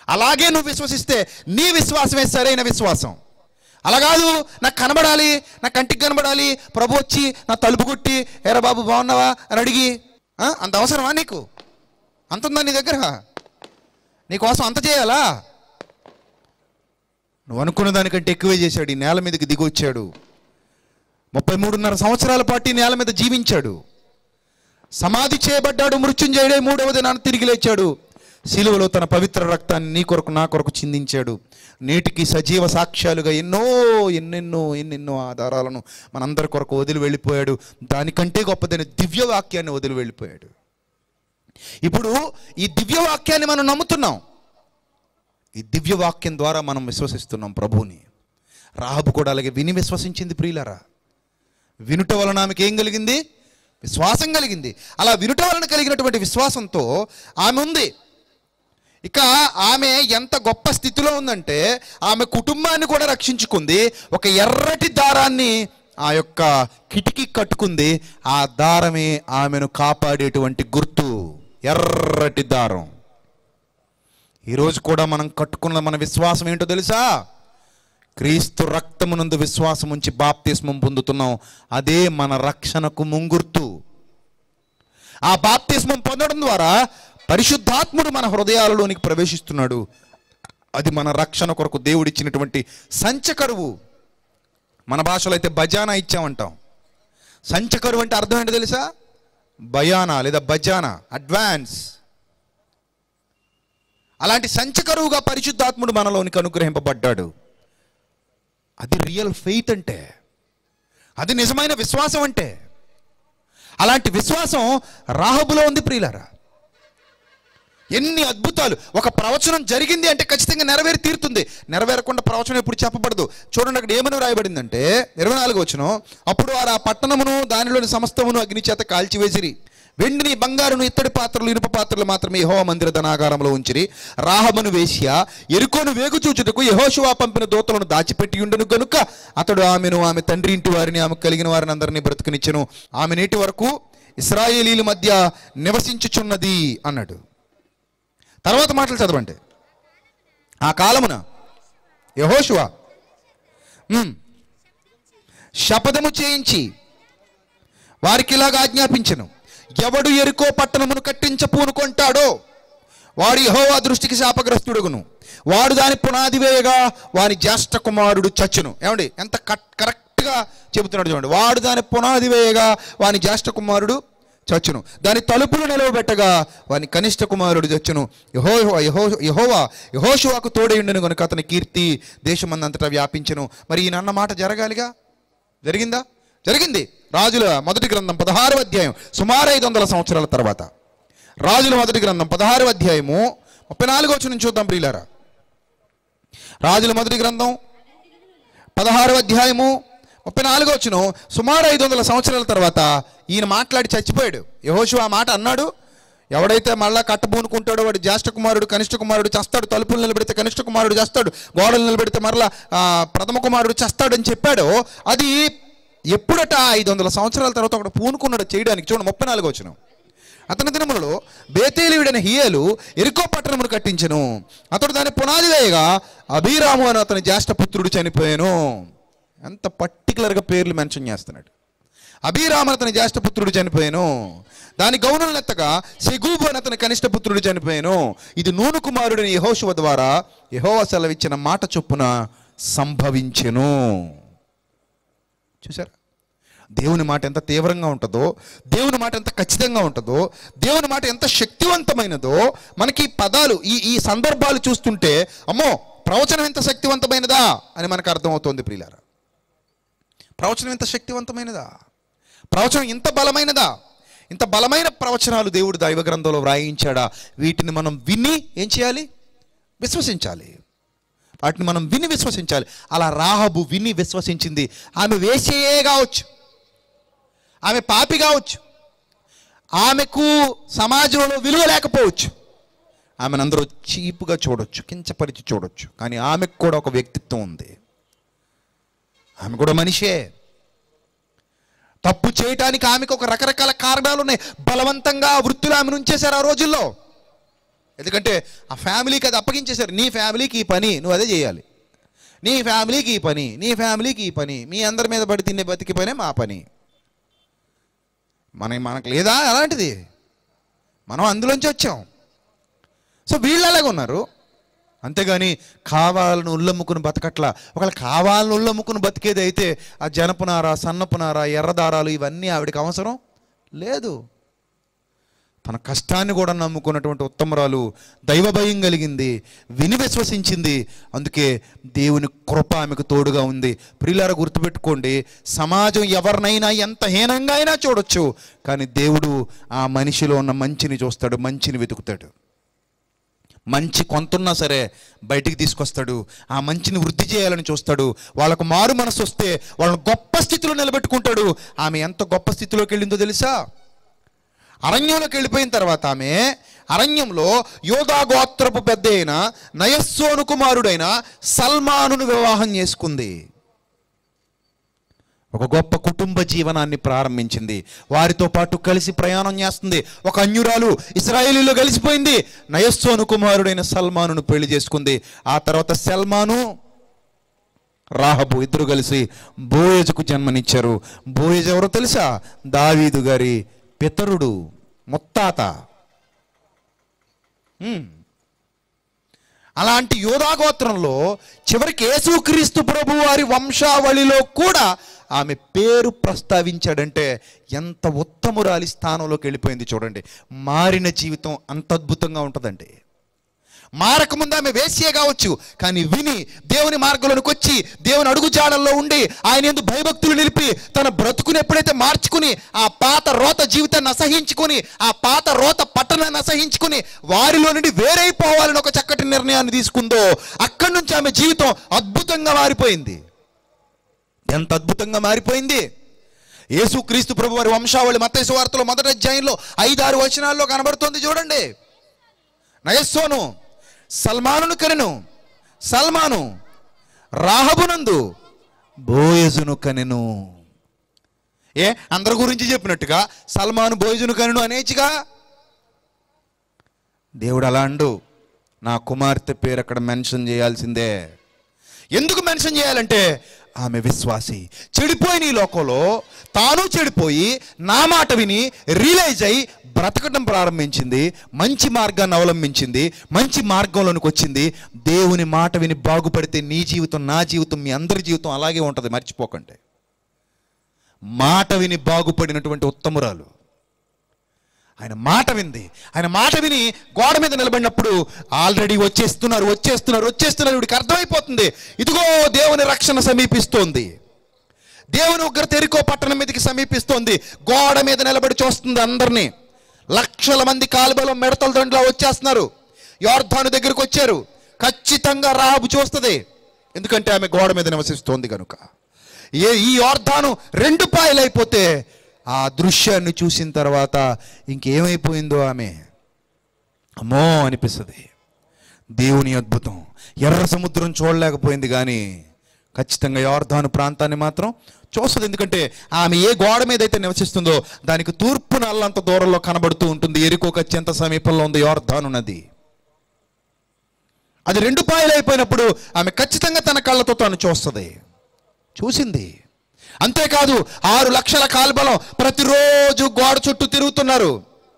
అలాగే నువ్వు విశ్వసిస్తే నీ విశ్వాసమే సరైన విశ్వాసం అలా కాదు నాకు కనబడాలి నా కంటికి కనబడాలి ప్రభు వచ్చి నా తలుపు కొట్టి ఎరా బాబు బాగున్నావా అని అడిగి "ఆ, అంత అవసరమా నీకు అంత ఉందా నీ దగ్గర నీకోసం అంత చేయాలా నువ్వు అనుకున్న దానికంటే ఎక్కువే చేశాడు ఈ నేల మీదకి దిగి వచ్చాడు ముప్పై మూడున్నర సంవత్సరాల పాటు ఈ నేల మీద జీవించాడు సమాధి చేయబడ్డాడు మృత్యుంజయుడే మూడవ దినాన్ని తిరిగి లేచాడు శిలువలో తన పవిత్ర రక్తాన్ని నీ కొరకు నా కొరకు చిందించాడు నేటికి సజీవ సాక్ష్యాలుగా ఎన్నో ఎన్నెన్నో ఎన్నెన్నో ఆధారాలను మనందరి కొరకు వదిలి వెళ్ళిపోయాడు దానికంటే గొప్పదైన దివ్య వాక్యాన్ని వదిలి వెళ్ళిపోయాడు ఇప్పుడు ఈ దివ్య వాక్యాన్ని మనం నమ్ముతున్నాం ఈ దివ్య వాక్యం ద్వారా మనం విశ్వసిస్తున్నాం ప్రభువుని రాహబు కూడా అలాగే విని విశ్వసించింది ప్రియులరా వినుట వలన ఆమెకి ఏం కలిగింది విశ్వాసం కలిగింది అలా వినుట వలన కలిగినటువంటి విశ్వాసంతో ఆమె ఉంది ఇక ఆమె ఎంత గొప్ప స్థితిలో ఉందంటే ఆమె కుటుంబాన్ని కూడా రక్షించుకుంది ఒక ఎర్రటి దారాన్ని ఆ యొక్క కిటికీ కట్టుకుంది ఆ దారమే ఆమెను కాపాడేటువంటి గుర్తు ఎర్రటి దారం ఈరోజు కూడా మనం కట్టుకున్న మన విశ్వాసం ఏంటో తెలుసా క్రీస్తు రక్తమునందు విశ్వాసం ఉంచి బాప్తిస్మం పొందుతున్నాం అదే మన రక్షణకు ముంగుర్తు ఆ బాప్తిస్మం పొందడం ద్వారా పరిశుద్ధాత్ముడు మన హృదయాలలోనికి ప్రవేశిస్తున్నాడు అది మన రక్షణ కొరకు దేవుడిచ్చినటువంటి సంచకరువు మన భాషలో అయితే బజానా ఇచ్చామంటాం సంచకరువు అంటే అర్థం ఏంటో తెలుసా బయానా లేదా బజానా అడ్వాన్స్ అలాంటి సంచకరువుగా పరిశుద్ధాత్ముడు మనలోనికి అనుగ్రహింపబడ్డాడు అది రియల్ ఫెయిత్ అంటే అది నిజమైన విశ్వాసం అంటే అలాంటి విశ్వాసం రాహబులో ఉంది ప్రియులారా ఎన్ని అద్భుతాలు ఒక ప్రవచనం జరిగింది అంటే ఖచ్చితంగా నెరవేరి తీరుతుంది నెరవేరకుండా ప్రవచనం ఎప్పుడు చెప్పబడదు చూడండి అక్కడ ఏమని రాయబడిందంటే ఇరవై నాలుగు వచ్చిన అప్పుడు వారు ఆ పట్టణమును దానిలోని సమస్తమును అగ్ని చేత కాల్చివేసిరి వెండిని బంగారును ఇత్తడి పాత్రలు ఇనుప పాత్రలు మాత్రమే యెహోవా మందిర ధనాగారంలో ఉంచిరి రాహబను వేశ్య ఎరుకోను వేగు చూచుటకు యహోషువా పంపిన దూతలను దాచిపెట్టి ఉండను గనుక అతడు ఆమెను ఆమె తండ్రి ఇంటి వారిని ఆమె కలిగిన వారిని అందరినీ బ్రతుకునిచ్చెను ఆమె నేటి వరకు ఇస్రాయేలీల మధ్య నివసించుచున్నది అన్నాడు తర్వాత మాటలు చదవండి ఆ కాలమున యహోషువా ఉమ్, శపథము చేయించి వారికి ఇలాగ ఆజ్ఞాపించను ఎవడు ఎరుకో పట్టణమును కట్టించ పూనుకొంటాడో వాడు యెహోవా దృష్టికి శాపగ్రస్తుడుగును వాడు దాని పునాది వేయగా వాని జ్యేష్ఠ కుమారుడు చచ్చును ఏమండి ఎంత కట్ కరెక్ట్గా చెబుతున్నాడు చూడండి వాడు దాని పునాది వేయగా వాని జ్యేష్ఠ కుమారుడు చచ్చును దాని తలుపులు నిలవబెట్టగా వాని కనిష్ట కుమారుడు చచ్చును యహో యహో యహోవా యహోషువాకు తోడైండును కనుక అతని కీర్తి దేశమందంతటా వ్యాపించెను మరి ఈయన అన్న మాట జరగాలిగా జరిగిందా జరిగింది రాజుల మొదటి గ్రంథం పదహారు అధ్యాయం సుమారు ఐదు వందల సంవత్సరాల తర్వాత రాజుల మొదటి గ్రంథం పదహారు అధ్యాయము ముప్పై నాలుగు వచ్చి నుంచి చూద్దాం ప్రియులారా రాజుల మొదటి గ్రంథం పదహారు అధ్యాయము ముప్పై నాలుగో వచ్చును సుమారు ఐదు వందల సంవత్సరాల తర్వాత ఈయన మాట్లాడి చచ్చిపోయాడు యహోషు ఆ మాట అన్నాడు ఎవడైతే మళ్ళా కట్టబూనుకుంటాడో వాడు జ్యేష్ఠ కుమారుడు కనిష్ట కుమారుడు చస్తాడు తలుపులు నిలబెడితే కనిష్ట కుమారుడు చేస్తాడు గోడలు నిలబెడితే మరలా ఆ, ప్రథమ కుమారుడు చేస్తాడు అని చెప్పాడో అది ఎప్పుడట ఐదు వందల సంవత్సరాల తర్వాత ఒకడు పూనుకున్నాడు చేయడానికి చూడండి ముప్పై నాలుగు వచ్చిన అతని దినములలో బేతేలియుడైన హియలు ఎరుకో పట్టణమును కట్టించెను అతడు దాని పునాది వేయగా అభిరాము అని అతని జ్యేష్ఠ పుత్రుడు చనిపోయాను ఎంత పర్టికులర్గా పేర్లు మెన్షన్ చేస్తున్నాడు అభిరామ అని అతని జ్యేష్ఠ పుత్రుడు చనిపోయాను దాని గౌనులను ఎత్తగా సెగూబు అని అతని కనిష్ట పుత్రుడు చనిపోయాను ఇది నూను కుమారుడిని యహోశువ ద్వారా యహోవ సెలవిచ్చిన మాట చొప్పున సంభవించెను చూసారా దేవుని మాట ఎంత తీవ్రంగా ఉంటుందో దేవుని మాట ఎంత ఖచ్చితంగా ఉంటుందో దేవుని మాట ఎంత శక్తివంతమైనదో మనకి ఈ పదాలు ఈ ఈ సందర్భాలు చూస్తుంటే అమ్మో ప్రవచనం ఎంత శక్తివంతమైనదా అని మనకు అర్థమవుతోంది ప్రియులారా ప్రవచనం ఎంత శక్తివంతమైనదా ప్రవచనం ఇంత బలమైనదా ఇంత బలమైన ప్రవచనాలు దేవుడు దైవ గ్రంథంలో వ్రాయించాడా వీటిని మనం విని ఏం చేయాలి విశ్వసించాలి వాటిని మనం విని విశ్వసించాలి అలా రాహబు విని విశ్వసించింది ఆమె వేసేయే కావచ్చు ఆమె పాపి కావచ్చు ఆమెకు సమాజంలో విలువ లేకపోవచ్చు ఆమెను అందరూ చీపుగా చూడొచ్చు కించపరిచి చూడొచ్చు కానీ ఆమెకు కూడా ఒక వ్యక్తిత్వం ఉంది ఆమె కూడా మనిషే తప్పు చేయటానికి ఆమెకు ఒక రకరకాల కారణాలు ఉన్నాయి బలవంతంగా ఆ వృత్తిలో ఆమెను ఉంచేశారు ఆ రోజుల్లో ఎందుకంటే ఆ ఫ్యామిలీకి అది అప్పగించేశారు నీ ఫ్యామిలీకి ఈ పని నువ్వు అదే చేయాలి నీ ఫ్యామిలీకి ఈ పని నీ ఫ్యామిలీకి ఈ పని మీ అందరి మీద పడి తినే బతికి పనే మా పని మన మనకు లేదా అలాంటిది మనం అందులోంచి వచ్చాం సో వీళ్ళు అలాగ ఉన్నారు అంతేగాని కావాలని ఉల్లమ్ముకుని బతకట్లా ఒకవేళ కావాలని ఉల్లమ్ముకుని బతికేది అయితే ఆ జనపునార సన్నపునార ఎర్రదారాలు ఇవన్నీ ఆవిడకి అవసరం లేదు తన కష్టాన్ని కూడా నమ్ముకున్నటువంటి ఉత్తమరాలు దైవ భయం కలిగింది విని విశ్వసించింది అందుకే దేవుని కృప ఆమెకు తోడుగా ఉంది ప్రియులారా గుర్తుపెట్టుకోండి సమాజం ఎవరినైనా ఎంత హీనంగా అయినా చూడొచ్చు కానీ దేవుడు ఆ మనిషిలో ఉన్న మంచిని చూస్తాడు మంచిని వెతుకుతాడు మంచి కొంతున్నా సరే బయటికి తీసుకొస్తాడు ఆ మంచిని వృద్ధి చేయాలని చూస్తాడు వాళ్ళకు మారు మనసు వస్తే వాళ్ళని గొప్ప స్థితిలో నిలబెట్టుకుంటాడు ఆమె ఎంత గొప్ప స్థితిలోకి వెళ్ళిందో తెలుసా అరణ్యంలోకి వెళ్ళిపోయిన తర్వాత ఆమె అరణ్యంలో యోధా గోత్రపు పెద్ద అయిన నయస్సోను కుమారుడైన సల్మానును వివాహం చేసుకుంది ఒక గొప్ప కుటుంబ జీవనాన్ని ప్రారంభించింది వారితో పాటు కలిసి ప్రయాణం చేస్తుంది ఒక అన్యురాలు ఇస్రాయేలీలో కలిసిపోయింది నయస్సోను కుమారుడైన సల్మానును పెళ్లి చేసుకుంది ఆ తర్వాత సల్మాను రాహబు ఇద్దరు కలిసి బోయజుకు జన్మనిచ్చారు బోయజ్ ఎవరో తెలుసా దావీదు గారి పితరుడు ముత్తాత హ్మ్. అలాంటి యోధాగోత్రంలో చివరికి యేసుక్రీస్తు ప్రభు వారి వంశావళిలో కూడా ఆమె పేరు ప్రస్తావించాడంటే ఎంత ఉత్తమురాలి స్థానంలోకి వెళ్ళిపోయింది చూడండి మారిన జీవితం అంత అద్భుతంగా ఉంటుందండి మారకముందు ఆమె వేశ్యే కావచ్చు కానీ విని దేవుని మార్గంలోనికి వచ్చి దేవుని అడుగుజాడల్లో ఉండి ఆయన ఎందు భయభక్తులు నిలిపి తన బ్రతుకుని ఎప్పుడైతే మార్చుకుని ఆ పాత రోత జీవితాన్ని అసహించుకుని ఆ పాత రోత పట్టణాన్ని అసహించుకుని వారిలో నుండి వేరైపోవాలని ఒక చక్కటి నిర్ణయాన్ని తీసుకుందో అక్కడి నుంచి ఆమె జీవితం అద్భుతంగా మారిపోయింది ఎంత అద్భుతంగా మారిపోయింది యేసుక్రీస్తు ప్రభు వారి వంశావళి మత్తయి వార్తలో మొదటి అధ్యాయంలో ఐదారు వచనాల్లో కనబడుతోంది చూడండి నయస్సోను సల్మానును కనెను సల్మాను రాహబునందు బోయజును కనెను ఏ అందరి గురించి చెప్పినట్టుగా సల్మాను బోయజును కనెను అనేచిగా దేవుడు అలా అండు నా కుమార్తె పేరు అక్కడ మెన్షన్ చేయాల్సిందే ఎందుకు మెన్షన్ చేయాలంటే ఆమె విశ్వాసి చెడిపోయిన ఈ లోకంలో తాను చెడిపోయి నా మాట విని రియలైజ్ అయి బ్రతకడం ప్రారంభించింది మంచి మార్గాన్ని అవలంబించింది మంచి మార్గంలోనికి వచ్చింది దేవుని మాట విని బాగుపడితే నీ జీవితం నా జీవితం మీ అందరి జీవితం అలాగే ఉంటుంది మర్చిపోకండి మాట విని బాగుపడినటువంటి ఉత్తమురాలు ఆయన మాట వింది ఆయన మాట విని గోడ మీద నిలబడినప్పుడు ఆల్రెడీ వచ్చేస్తున్నారు వచ్చేస్తున్నారు వచ్చేస్తున్నారు వీడికి అర్థమైపోతుంది ఇదిగో దేవుని రక్షణ సమీపిస్తోంది దేవుని ఉగ్రత ఎరికో పట్టణం మీదకి సమీపిస్తోంది గోడ మీద నిలబడి చూస్తుంది అందరినీ లక్షల మంది కాలుబలం మిడతల దండలా వచ్చేస్తున్నారు యోర్ధాను దగ్గరికి వచ్చారు ఖచ్చితంగా రాబు చూస్తుంది ఎందుకంటే ఆమె గోడ మీద నివసిస్తోంది కనుక ఏ ఈ యోర్ధాను రెండు పాయలైపోతే ఆ దృశ్యాన్ని చూసిన తర్వాత ఇంకేమైపోయిందో ఆమె అమ్మో అనిపిస్తుంది దేవుని అద్భుతం ఎర్ర సముద్రం చూడలేకపోయింది కానీ ఖచ్చితంగా యోర్ధాను ప్రాంతాన్ని మాత్రం చూస్తుంది ఎందుకంటే ఆమె ఏ గోడ మీద అయితే నివసిస్తుందో దానికి తూర్పున అల్లంత దూరంలో కనబడుతూ ఉంటుంది ఎరుకోక అత్యంత సమీపంలో ఉంది యోర్ధాను నది అది రెండు పాయలు అయిపోయినప్పుడు ఆమె ఖచ్చితంగా తన కళ్ళతో తాను చూస్తుంది చూసింది అంతేకాదు ఆరు లక్షల కాల్బలం ప్రతిరోజు గోడ చుట్టూ తిరుగుతున్నారు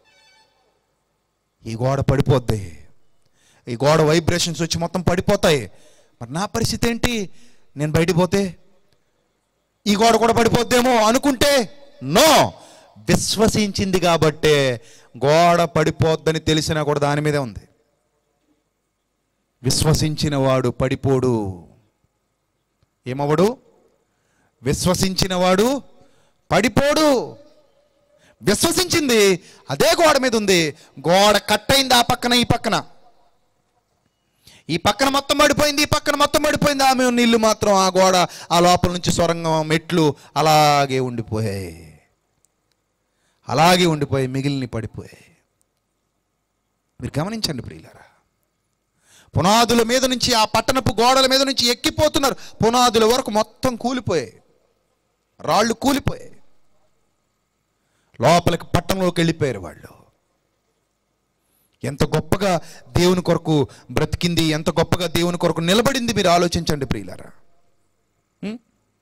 ఈ గోడ పడిపోద్ది ఈ గోడ వైబ్రేషన్స్ వచ్చి మొత్తం పడిపోతాయి మరి నా పరిస్థితి ఏంటి నేను బయటికి పోతే ఈ గోడ కూడా పడిపోద్దేమో అనుకుంటే నో విశ్వసించింది కాబట్టే గోడ పడిపోద్దని తెలిసినా కూడా దాని మీదే ఉంది విశ్వసించిన వాడు పడిపోడు ఏమవడు విశ్వసించిన వాడు పడిపోడు విశ్వసించింది అదే గోడ మీద ఉంది గోడ కట్టయింది ఆ పక్కన ఈ పక్కన ఈ పక్కన మొత్తం పడిపోయింది ఈ పక్కన మొత్తం పడిపోయింది ఆమె ఉన్న ఇల్లు మాత్రం ఆ గోడ ఆ లోపల నుంచి సొరంగం మెట్లు అలాగే ఉండిపోయాయి అలాగే ఉండిపోయి మిగిలిన పడిపోయాయి మీరు గమనించండి ప్రియులారా పునాదుల మీద నుంచి ఆ పట్టణపు గోడల మీద నుంచి ఎక్కిపోతున్నారు పునాదుల వరకు మొత్తం కూలిపోయాయి రాళ్ళు కూలిపోయాయి లోపలికి పట్టణంలోకి వెళ్ళిపోయారు వాళ్ళు ఎంత గొప్పగా దేవుని కొరకు బ్రతికింది ఎంత గొప్పగా దేవుని కొరకు నిలబడింది మీరు ఆలోచించండి ప్రియులారా ఉం?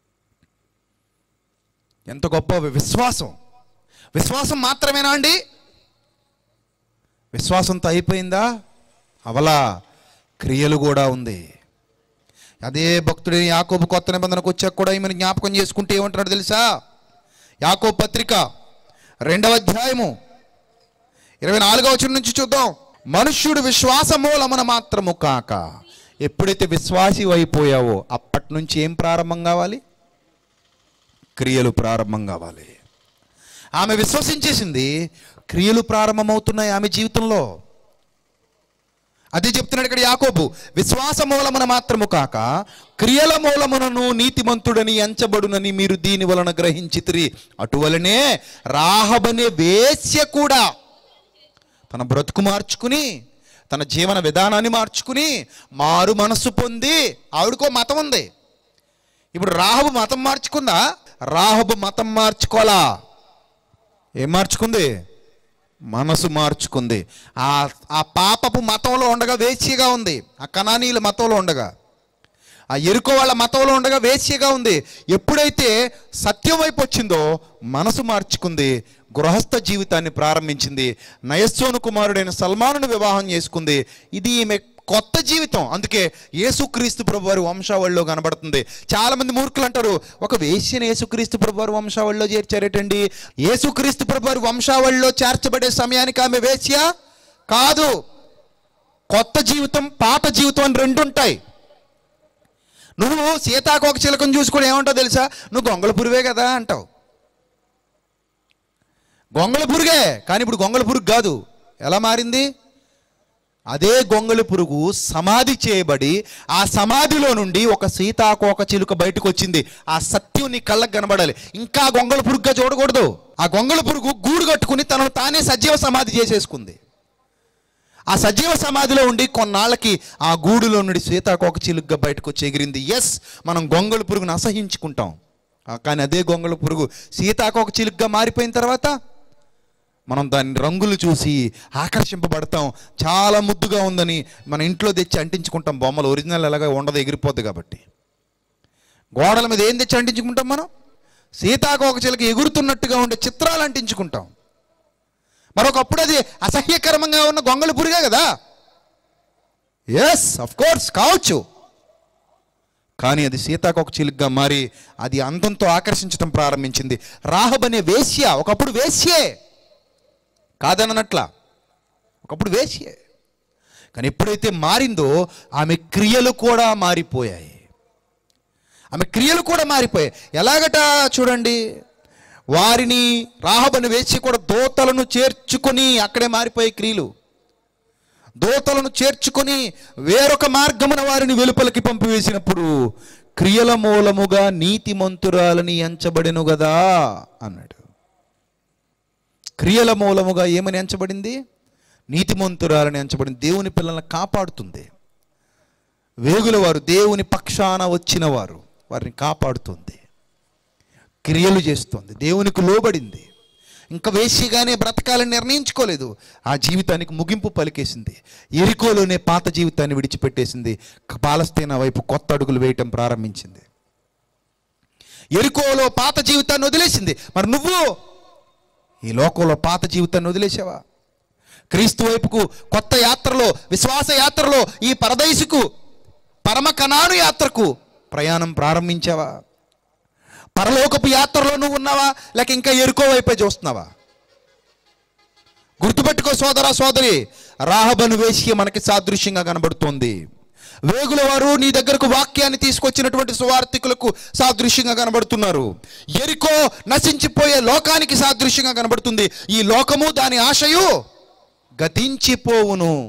ఎంత గొప్ప విశ్వాసం విశ్వాసం మాత్రమేనా అండి విశ్వాసంతో అయిపోయిందా అవలా క్రియలు కూడా ఉంది అదే భక్తుడైన యాకోబు కొత్త నిబంధనకు వచ్చాక కూడా ఈమెను జ్ఞాపకం చేసుకుంటే ఏమంటున్నాడు తెలుసా యాకోబు పత్రిక రెండవ అధ్యాయము ఇరవై నాలుగవ వచనం నుంచి చూద్దాం మనుష్యుడు విశ్వాస మూలమున మాత్రము కాక ఎప్పుడైతే విశ్వాసి అయిపోయావో అప్పటి నుంచి ఏం ప్రారంభం కావాలి క్రియలు ప్రారంభం కావాలి ఆమె విశ్వసించేసింది క్రియలు ప్రారంభమవుతున్నాయి ఆమె జీవితంలో అదే చెప్తున్నాడు ఇక్కడ యాకోబు విశ్వాస మూలమున మాత్రము కాక క్రియల మూలమునను నీతిమంతుడని ఎంచబడునని మీరు దీని వలన గ్రహించితిరి అటువలనే రాహబనే వేశ్య కూడా తన బ్రతుకు మార్చుకుని తన జీవన విధానాన్ని మార్చుకుని మారు మనస్సు పొంది ఆవిడకో మతం ఉంది ఇప్పుడు రాహబు మతం మార్చుకుందా రాహబు మతం మార్చుకోలా ఏం మార్చుకుంది మనసు మార్చుకుంది ఆ ఆ పాపపు మతంలో ఉండగా వేశ్యగా ఉంది ఆ కణానీల మతంలో ఉండగా ఆ ఎరుకో వాళ్ళ మతంలో ఉండగా వేశ్యగా ఉంది ఎప్పుడైతే సత్యం వైపు వచ్చిందో మనసు మార్చుకుంది గృహస్థ జీవితాన్ని ప్రారంభించింది నయస్సోను కుమారుడైన సల్మానును వివాహం చేసుకుంది ఇది ఈమె కొత్త జీవితం అందుకే యేసుక్రీస్తు ప్రభు వారి వంశావళిలో కనబడుతుంది చాలా మంది మూర్ఖులు అంటారు ఒక వేశ్యని యేసుక్రీస్తు ప్రభు వారి వంశావళిలో చేర్చారేటండి యేసుక్రీస్తు ప్రభు వారి వంశావళిలో చేర్చబడే సమయానికి ఆమె వేశ్య కాదు కొత్త జీవితం పాత జీవితం అని రెండు ఉంటాయి నువ్వు సీతాకోక చిలకను చూసుకొని ఏమంటావు తెలుసా నువ్వు గొంగళ పురువే కదా అంటావు గొంగళ పురుగే కానీ ఇప్పుడు గొంగళ పురుగు కాదు ఎలా మారింది అదే గొంగళి పురుగు సమాధి చేయబడి ఆ సమాధిలో నుండి ఒక సీతాకోక చిలుక బయటకు వచ్చింది ఆ సత్యం నీ కళ్ళకు కనబడాలి ఇంకా గొంగళ పురుగుగా చూడకూడదు ఆ గొంగళ పురుగు గూడు కట్టుకుని తనను తానే సజీవ సమాధి చేసేసుకుంది ఆ సజీవ సమాధిలో ఉండి కొన్నాళ్ళకి ఆ గూడులో నుండి సీతాకోక చిలుకగా బయటకు వచ్చి ఎగిరింది ఎస్ మనం గొంగళ పురుగును అసహించుకుంటాం ఆ, కానీ అదే గొంగళ పురుగు సీతాకోక చిలుకగా మారిపోయిన తర్వాత మనం దాని రంగులు చూసి ఆకర్షింపబడతాం చాలా ముద్దుగా ఉందని మన ఇంట్లో తెచ్చి అంటించుకుంటాం బొమ్మలు ఒరిజినల్ ఎలాగా ఉండదు ఎగిరిపోద్ది కాబట్టి గోడల మీద ఏం తెచ్చి అంటించుకుంటాం మనం సీతాకోక చిలక ఎగురుతున్నట్టుగా ఉండే చిత్రాలు అంటించుకుంటాం మరొకప్పుడు అది అసహ్యకరంగా ఉన్న గొంగళి పురిగే కదా ఎస్ అఫ్ కోర్స్ కావచ్చు కానీ అది సీతాకోక చిలుకగా మారి అది అందంతో ఆకర్షించడం ప్రారంభించింది రాహబ్ అనే వేశ్య ఒకప్పుడు వేశ్యే కాదనట్లా ఒకప్పుడు వేశ్యే కానీ ఎప్పుడైతే మారిందో ఆమె క్రియలు కూడా మారిపోయాయి ఆమె క్రియలు కూడా మారిపోయాయి ఎలాగట చూడండి వారిని రాహబని వేసి కూడా దోతలను చేర్చుకొని అక్కడే మారిపోయాయి క్రియలు దోతలను చేర్చుకొని వేరొక మార్గమున వారిని వెలుపలికి పంపివేసినప్పుడు క్రియల మూలముగా నీతిమంతురాలని ఎంచబడెను కదా అన్నాడు క్రియల మూలముగా ఏమని ఎంచబడింది నీతిమంతురాలని ఎంచబడింది దేవుని పిల్లల్ని కాపాడుతుంది వేగుల వారు దేవుని పక్షాన వచ్చిన వారు వారిని కాపాడుతుంది క్రియలు చేస్తుంది దేవునికి లోబడింది ఇంకా వేసిగానే బ్రతకాలని నిర్ణయించుకోలేదు ఆ జీవితానికి ముగింపు పలికేసింది ఎరికోలోనే పాత జీవితాన్ని విడిచిపెట్టేసింది పాలస్తీనా వైపు కొత్త అడుగులు వేయటం ప్రారంభించింది ఎరికోలో పాత జీవితాన్ని వదిలేసింది మరి నువ్వు ఈ లోకంలో పాత జీవితాన్ని వదిలేసావా క్రీస్తు వైపుకు కొత్త యాత్రలో విశ్వాస యాత్రలో ఈ పరదైసుకు పరమ కణాను యాత్రకు ప్రయాణం ప్రారంభించావా పరలోకపు యాత్రలో నువ్వు ఉన్నావా లేక ఇంకా ఎరుకో వైపే చూస్తున్నావా గుర్తుపెట్టుకో సోదరా సోదరి రాహబను వేశ్య మనకి సాదృశ్యంగా కనబడుతోంది వేగుల వారు నీ దగ్గరకు వాక్యాన్ని తీసుకొచ్చినటువంటి సువార్థికులకు సాదృశ్యంగా కనబడుతున్నారు ఎరికో నశించిపోయే లోకానికి సాదృశ్యంగా కనబడుతుంది ఈ లోకము దాని ఆశయు గతించిపోవును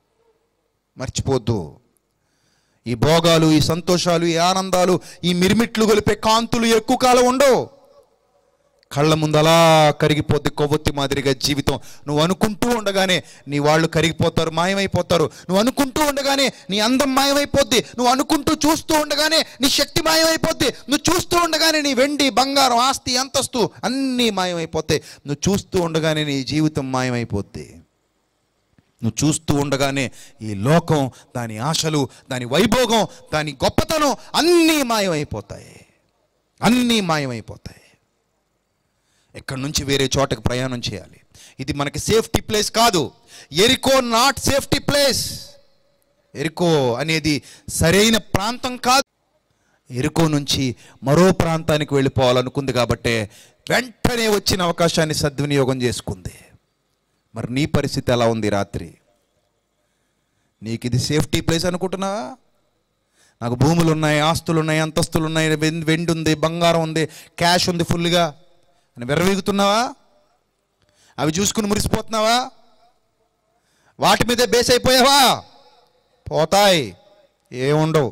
మర్చిపోద్దు ఈ భోగాలు ఈ సంతోషాలు ఈ ఆనందాలు ఈ మిరిమిట్లు గొలిపే కాంతులు ఎక్కువ కాలం ఉండవు కళ్ళ ముందు అలా కరిగిపోద్ది కొవ్వొత్తి మాదిరిగా జీవితం నువ్వు అనుకుంటూ ఉండగానే నీ వాళ్ళు కరిగిపోతారు మాయమైపోతారు నువ్వు అనుకుంటూ ఉండగానే నీ అందం మాయమైపోద్ది నువ్వు అనుకుంటూ చూస్తూ ఉండగానే నీ శక్తి మాయమైపోద్ది నువ్వు చూస్తూ ఉండగానే నీ వెండి బంగారం ఆస్తి అంతస్తు అన్నీ మాయమైపోతాయి నువ్వు చూస్తూ ఉండగానే నీ జీవితం మాయమైపోద్ది నువ్వు చూస్తూ ఉండగానే ఈ లోకం దాని ఆశలు దాని వైభోగం దాని గొప్పతనం అన్నీ మాయమైపోతాయి అన్నీ మాయమైపోతాయి ఎక్కడి నుంచి వేరే చోటకి ప్రయాణం చేయాలి ఇది మనకి సేఫ్టీ ప్లేస్ కాదు ఎరికో నాట్ సేఫ్టీ ప్లేస్ ఎరికో అనేది సరైన ప్రాంతం కాదు ఎరుకో నుంచి మరో ప్రాంతానికి వెళ్ళిపోవాలనుకుంది కాబట్టే వెంటనే వచ్చిన అవకాశాన్ని సద్వినియోగం చేసుకుంది మరి నీ పరిస్థితి ఎలా ఉంది రాత్రి నీకు ఇది సేఫ్టీ ప్లేస్ అనుకుంటున్నావా నాకు భూములు ఉన్నాయి ఆస్తులు ఉన్నాయి అంతస్తులు ఉన్నాయి వెం- వెండి ఉంది బంగారం ఉంది క్యాష్ ఉంది ఫుల్గా అని విర్రవీగుతున్నావా అవి చూసుకుని మురిసిపోతున్నావా వాటి మీదే బేస్ అయిపోయావా పోతాయి ఏముండవు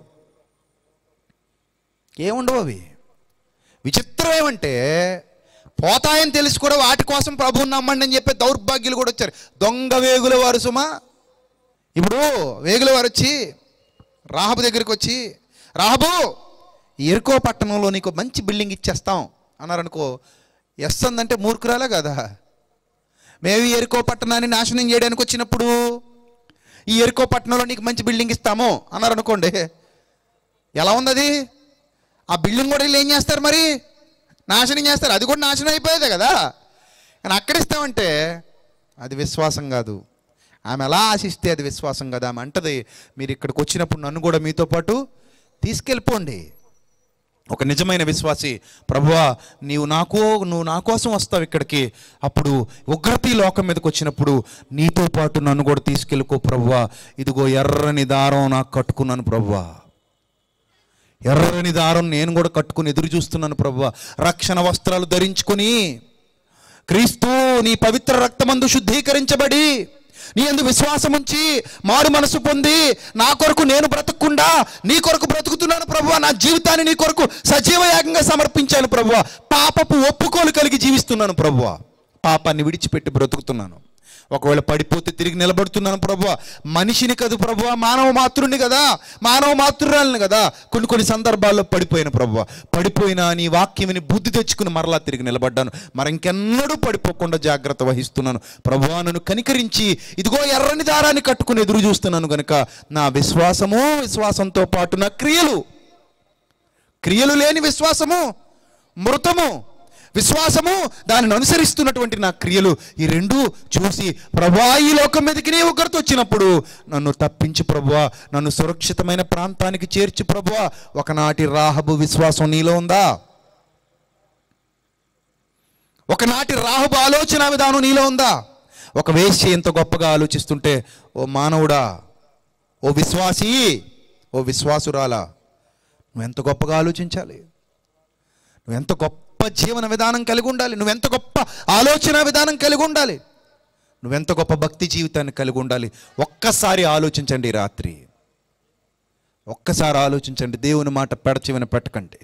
ఏముండవు అవి విచిత్రం ఏమంటే పోతాయని తెలిసి కూడా వాటి కోసం ప్రభువుని నమ్మండి అని చెప్పే దౌర్భాగ్యులు కూడా వచ్చారు దొంగ వేగుల వారు సుమా ఇప్పుడు వేగుల వారు వచ్చి రాహబు దగ్గరికి వచ్చి రాహబు ఈ ఎరుకో పట్టణంలో నీకు మంచి బిల్డింగ్ ఇచ్చేస్తాం అన్నారనుకో ఎస్ అందంటే మూర్ఖురాలే కదా మేము ఈ ఎరుకో పట్టణాన్ని నాశనం చేయడానికి వచ్చినప్పుడు ఈ ఎరుకో పట్టణంలో నీకు మంచి బిల్డింగ్ ఇస్తాము అన్నారనుకోండి ఎలా ఉంది అది ఆ బిల్డింగ్ కూడా వీళ్ళు ఏం చేస్తారు మరి నాశనం చేస్తారు అది కూడా నాశనం అయిపోయేదే కదా కానీ అక్కడ ఇస్తామంటే అది విశ్వాసం కాదు ఆమె ఎలా ఆశిస్తే అది విశ్వాసం కాదు ఆమె అంటది మీరు ఇక్కడికి వచ్చినప్పుడు నన్ను కూడా మీతో పాటు తీసుకెళ్ళిపోండి ఒక నిజమైన విశ్వాసి ప్రభువా నీవు నాకో నువ్వు నా కోసం వస్తావు ఇక్కడికి అప్పుడు ఉగ్రత ఈ లోకం మీదకి వచ్చినప్పుడు నీతో పాటు నన్ను కూడా తీసుకెళ్ళుకో ప్రభువా ఇదిగో ఎర్రని దారం నాకు కట్టుకున్నాను ప్రభువా ఎర్రని దారం నేను కూడా కట్టుకుని ఎదురు చూస్తున్నాను ప్రభువా రక్షణ వస్త్రాలు ధరించుకొని క్రీస్తు నీ పవిత్ర రక్తమందు శుద్ధీకరించబడి నీ ఎందు విశ్వాసం ఉంచి మారు మనసు పొంది నా కొరకు నేను బ్రతకకుండా నీ కొరకు బ్రతుకుతున్నాను ప్రభువా నా జీవితాన్ని నీ కొరకు సజీవ యాగంగా సమర్పించాను ప్రభువా పాపపు ఒప్పుకోలు కలిగి జీవిస్తున్నాను ప్రభువా పాపాన్ని విడిచిపెట్టి బ్రతుకుతున్నాను ఒకవేళ పడిపోతే తిరిగి నిలబడుతున్నాను ప్రభువా మనిషిని కాదు ప్రభువా మానవ మాతృని కదా మానవ మాతృరాలని కదా కొన్ని కొన్ని సందర్భాల్లో పడిపోయిన ప్రభువా పడిపోయినా నీ వాక్యమిని బుద్ధి తెచ్చుకుని మరలా తిరిగి నిలబడ్డాను మరి ఇంకెన్నడూ పడిపోకుండా జాగ్రత్త వహిస్తున్నాను ప్రభువా నన్ను కనికరించి ఇదిగో ఎర్రని దారాన్ని కట్టుకుని ఎదురు చూస్తున్నాను కనుక నా విశ్వాసము విశ్వాసంతో పాటు నా క్రియలు క్రియలు లేని విశ్వాసము మృతము విశ్వాసము దానిని అనుసరిస్తున్నటువంటి నా క్రియలు ఈ రెండు చూసి ప్రభా ఈ లోకం మీదకి నీ ఉగ్రత వచ్చినప్పుడు నన్ను తప్పించి ప్రభువా నన్ను సురక్షితమైన ప్రాంతానికి చేర్చి ప్రభువా ఒకనాటి రాహబు విశ్వాసం నీలో ఉందా ఒకనాటి రాహబు ఆలోచన విధానం నీలో ఉందా ఒక వేశ్య ఎంత గొప్పగా ఆలోచిస్తుంటే ఓ మానవుడా ఓ విశ్వాసి ఓ విశ్వాసురాలా నువ్వెంత గొప్పగా ఆలోచించాలి నువ్వెంత గొప్ప జీవన విధానం కలిగి ఉండాలి నువ్వెంత గొప్ప ఆలోచన విధానం కలిగి ఉండాలి నువ్వెంత గొప్ప భక్తి జీవితాన్ని కలిగి ఉండాలి ఒక్కసారి ఆలోచించండి ఈ రాత్రి ఒక్కసారి ఆలోచించండి దేవుని మాట పెడచివన పెట్టకండి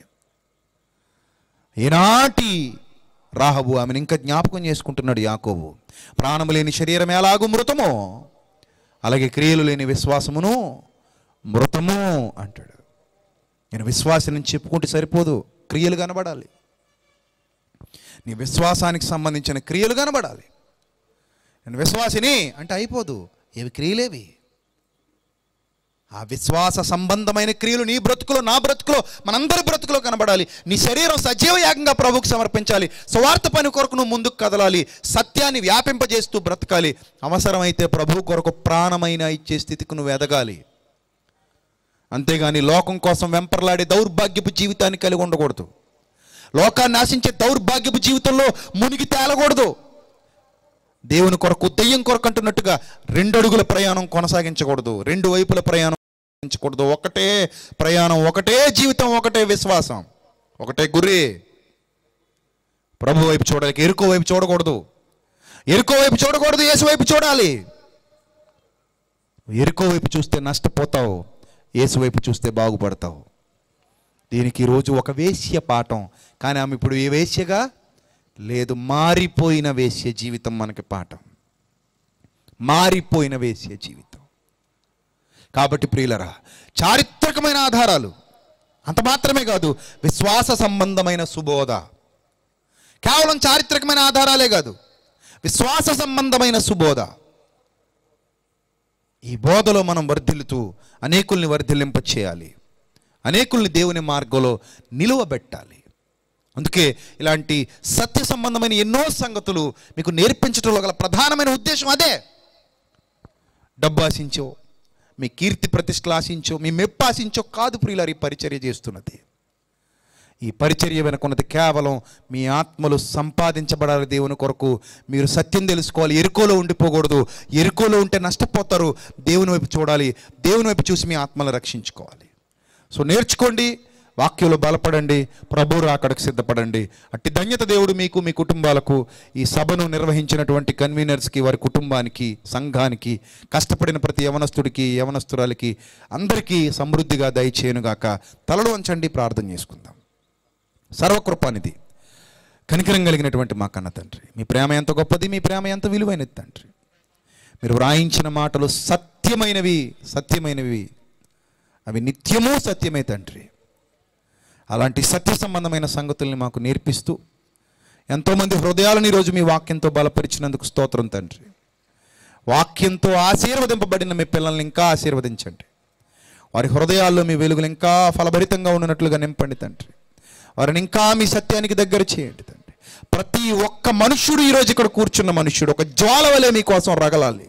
ఈనాటి రాహబు ఆమెను ఇంకా జ్ఞాపకం చేసుకుంటున్నాడు యాకోబు ప్రాణము లేని శరీరం ఎలాగూ మృతమో అలాగే క్రియలు లేని విశ్వాసమును మృతము అంటాడు నేను విశ్వాసం చెప్పుకుంటే సరిపోదు క్రియలు కనబడాలి నీ విశ్వాసానికి సంబంధించిన క్రియలు కనబడాలి నేను విశ్వాసిని అంటే అయిపోదు ఏవి క్రియలేవి ఆ విశ్వాస సంబంధమైన క్రియలు నీ బ్రతుకులో నా బ్రతుకులో మనందరి బ్రతుకులో కనబడాలి నీ శరీరం సజీవ యాగంగా ప్రభువుకు సమర్పించాలి స్వార్థ పని కొరకు నువ్వు ముందుకు కదలాలి సత్యాన్ని వ్యాపింపజేస్తూ బ్రతకాలి అవసరమైతే ప్రభు కొరకు ప్రాణమైన ఇచ్చే స్థితికి నువ్వు ఎదగాలి అంతేగాని లోకం కోసం వెంపర్లాడే దౌర్భాగ్యపు జీవితాన్ని కలిగి ఉండకూడదు లోకాన్ని ఆశించే దౌర్భాగ్యపు జీవితంలో మునిగి తేలకూడదు దేవుని కొరకు దెయ్యం కొరకు అంటున్నట్టుగా రెండు అడుగుల ప్రయాణం కొనసాగించకూడదు రెండు వైపుల ప్రయాణం కొనసాగించకూడదు ఒకటే ప్రయాణం ఒకటే జీవితం ఒకటే విశ్వాసం ఒకటే గురి ప్రభు వైపు చూడాలి ఎరుకో వైపు చూడకూడదు ఎరుకో వైపు చూడకూడదు యేసు వైపు చూడాలి ఎరుకో వైపు చూస్తే నష్టపోతావు యేసు వైపు చూస్తే బాగుపడతావు దీనికి ఈరోజు ఒక వేశ్య పాఠం కానీ ఆమె ఇప్పుడు ఏ వేశ్యగా లేదు మారిపోయిన వేశ్య జీవితం మనకి పాఠం మారిపోయిన వేశ్య జీవితం కాబట్టి ప్రియులరా చారిత్రకమైన ఆధారాలు అంత మాత్రమే కాదు విశ్వాస సంబంధమైన సుబోధ కేవలం చారిత్రకమైన ఆధారాలే కాదు విశ్వాస సంబంధమైన సుబోధ ఈ బోధలో మనం వర్ధిల్లుతూ అనేకుల్ని వర్ధిల్లింప చేయాలి అనేకుల్ని దేవుని మార్గంలో నిలువబెట్టాలి అందుకే ఇలాంటి సత్య సంబంధమైన ఎన్నో సంగతులు మీకు నేర్పించడంలో గల ప్రధానమైన ఉద్దేశం అదే డబ్బు ఆశించో మీ కీర్తి ప్రతిష్టలు ఆశించో మీ మెప్పు ఆశించో కాదు ప్రియులారు ఈ పరిచర్య చేస్తున్నది ఈ పరిచర్య వెనుకున్నది కేవలం మీ ఆత్మలు సంపాదించబడాలి దేవుని కొరకు మీరు సత్యం తెలుసుకోవాలి ఎరుకోలో ఉండిపోకూడదు ఎరుకోలో ఉంటే నష్టపోతారు దేవుని వైపు చూడాలి దేవుని వైపు చూసి మీ ఆత్మలు రక్షించుకోవాలి సో నేర్చుకోండి వాక్యంలో బలపడండి ప్రభు రాకడకు సిద్ధపడండి అట్టి ధన్యత దేవుడు మీకు మీ కుటుంబాలకు ఈ సభను నిర్వహించినటువంటి కన్వీనర్స్కి వారి కుటుంబానికి సంఘానికి కష్టపడిన ప్రతి యవనస్తుడికి యవనస్తురాలకి అందరికీ సమృద్ధిగా దయచేయనుగాక తలలు వంచండి ప్రార్థన చేసుకుందాం సర్వకృపానిధి కనికరం కలిగినటువంటి మా కన్న తండ్రి మీ ప్రేమ ఎంత గొప్పది మీ ప్రేమ ఎంత విలువైనది తండ్రి మీరు వ్రాయించిన మాటలు సత్యమైనవి సత్యమైనవి అవి నిత్యమూ సత్యమే తండ్రి అలాంటి సత్య సంబంధమైన సంగతుల్ని మాకు నేర్పిస్తూ ఎంతోమంది హృదయాలను ఈరోజు మీ వాక్యంతో బలపరిచినందుకు స్తోత్రం తండ్రి వాక్యంతో ఆశీర్వదింపబడిన మీ పిల్లల్ని ఇంకా ఆశీర్వదించండి వారి హృదయాల్లో మీ వెలుగులు ఇంకా ఫలభరితంగా ఉన్నట్లుగా నింపండి తండ్రి వారిని ఇంకా మీ సత్యానికి దగ్గర చేయండి తండ్రి ప్రతి ఒక్క మనుష్యుడు ఈరోజు ఇక్కడ కూర్చున్న మనుష్యుడు ఒక జ్వాల వలె మీకోసం రగలాలి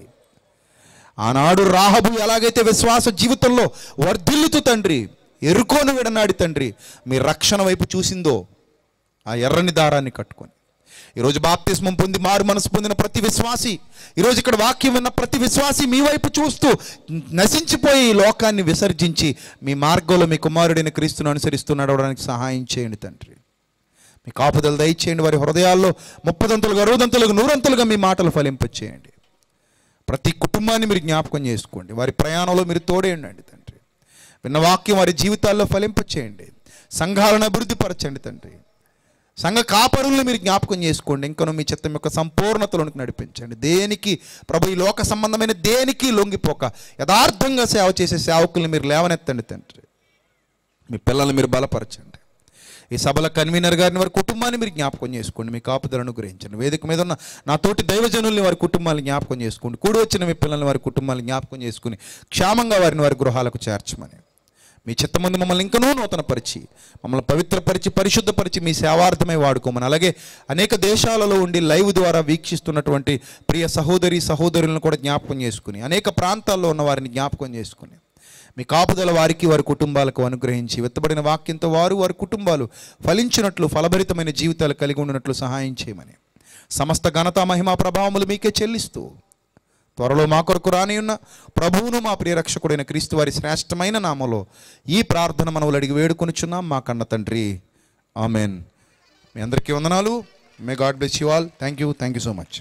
ఆనాడు రాహబు ఎలాగైతే విశ్వాస జీవితంలో వర్ధిల్లుతూ తండ్రి ఎరుకోను విడనాడి తండ్రి మీ రక్షణ వైపు చూసిందో ఆ ఎర్రని దారాన్ని కట్టుకొని ఈరోజు బాప్తిస్మం పొంది మారు మనసు పొందిన ప్రతి విశ్వాసి ఈరోజు ఇక్కడ వాక్యం విన్న ప్రతి విశ్వాసి మీ వైపు చూస్తూ నశించిపోయి ఈ లోకాన్ని విసర్జించి మీ మార్గంలో మీ కుమారుడైన క్రీస్తును అనుసరిస్తూ నడవడానికి సహాయం చేయండి తండ్రి మీ కాపుదలు దయచేయండి వారి హృదయాల్లో ముప్పదంతులుగా అరవదంతులుగా నూరంతులుగా మీ మాటలు ఫలింపచేయండి ప్రతి కుటుంబాన్ని మీరు జ్ఞాపకం చేసుకోండి వారి ప్రయాణంలో మీరు తోడేయండి తండ్రి విన్న వాక్యం వారి జీవితాల్లో ఫలింపచేయండి సంఘాలను అభివృద్ధి పరచండి తండ్రి సంఘ కాపరుల్ని మీరు జ్ఞాపకం చేసుకోండి ఇంకను మీ చిత్తం యొక్క సంపూర్ణతలోనికి నడిపించండి దేనికి ప్రభు ఈ లోక సంబంధమైన దేనికి లొంగిపోక యథార్థంగా సేవ చేసే సేవకుల్ని మీరు లేవనెత్తండి తండ్రి మీ పిల్లల్ని మీరు బలపరచండి ఈ సభల కన్వీనర్ గారిని వారి కుటుంబాన్ని మీరు జ్ఞాపకం చేసుకోండి మీ కాపుదలను గురించండి వేదిక మీద ఉన్న నా తోటి దైవజనుల్ని వారి కుటుంబాన్ని జ్ఞాపకం చేసుకోండి కూడి వచ్చిన మీ పిల్లల్ని వారి కుటుంబాన్ని జ్ఞాపకం చేసుకుని క్షేమంగా వారిని వారి గృహాలకు చేర్చమని మీ చిత్తమందు మమ్మల్ని ఇంకనూ నూతనపరిచి మమ్మల్ని పవిత్రపరిచి పరిశుద్ధపరిచి మీ సేవార్థమై వాడుకోమని అలాగే అనేక దేశాలలో ఉండి లైవ్ ద్వారా వీక్షిస్తున్నటువంటి ప్రియ సహోదరి సహోదరులను కూడా జ్ఞాపకం చేసుకుని అనేక ప్రాంతాల్లో ఉన్న వారిని జ్ఞాపకం చేసుకుని మీ కాపుదల వారికి వారి కుటుంబాలకు అనుగ్రహించి వెత్తబడిన వాక్యంతో వారు వారి కుటుంబాలు ఫలించినట్లు ఫలభరితమైన జీవితాలు కలిగి ఉండినట్లు సహాయం చేయమని సమస్త ఘనత మహిమా ప్రభావములు మీకే చెల్లిస్తూ త్వరలో మా కొరకు రాని ఉన్న ప్రభువును మా ప్రియరక్షకుడైన క్రీస్తు వారి శ్రేష్టమైన నామలో ఈ ప్రార్థన మనవులు అడిగి వేడుకొనుచున్నాం మా కన్న తండ్రి ఆమెన్ మీ అందరికీ వందనాలు may God bless you all thank you thank you so much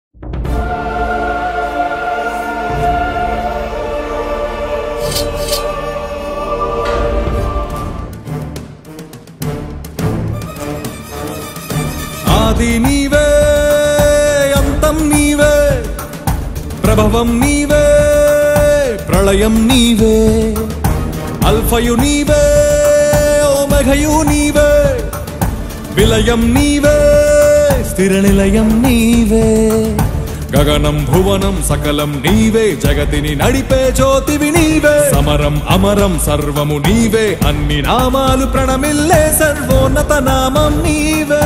ఆది నీవే అంతం నీవే ప్రభవం నీవే ప్రళయం నీవే అల్ఫయు నీవే ఓమఘయు నీవే విలయం నీవే స్థిర నిలయం నీవే గగనం భువనం సకలం నీవే జగతిని నడిపే జ్యోతివి నీవే సమరం అమరం సర్వము నీవే అన్ని నామాలు ప్రణమిల్లే సర్వోన్నత నామం నీవే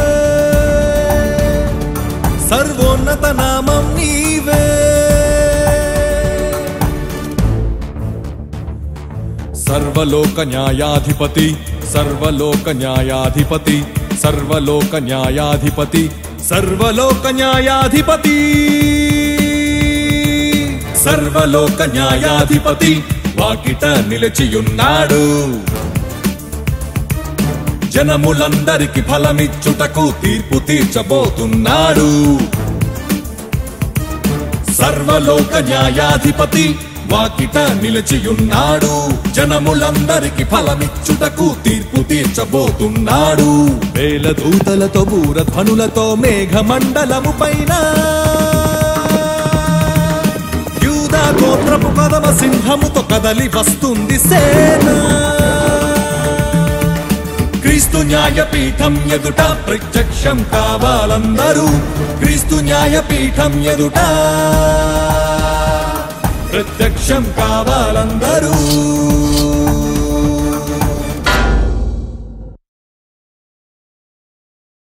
సర్వోన్నత నామం నీవే సర్వలోక న్యాయాధిపతి సర్వలోక న్యాయాధిపతి సర్వలోక న్యాయాధిపతి సర్వలోక న్యాయాధిపతి సర్వలోక న్యాయాధిపతి వాకిట నిలిచియున్నాడు జనములందరికి ఫలమిచ్చుటకు తీర్పు తీర్చబోతున్నాడు సర్వలోక న్యాయాధిపతి వాకిట నిలిచియున్నాడు జనములందరికి ఫలమిచ్చుటకు తీర్పు తీర్చబోతున్నాడు వేల దూతలతో బూరధ్వనులతో మేఘమండలము పైన యూదా గోత్రపు కదమ సింహముతో కదలి వస్తుంది సేన క్రీస్తు న్యాయపీఠం ఎదుట ప్రత్యక్షం కావాలందరూ క్రీస్తు న్యాయపీఠం ఎదుట ప్రత్యక్షం కావాలందరూ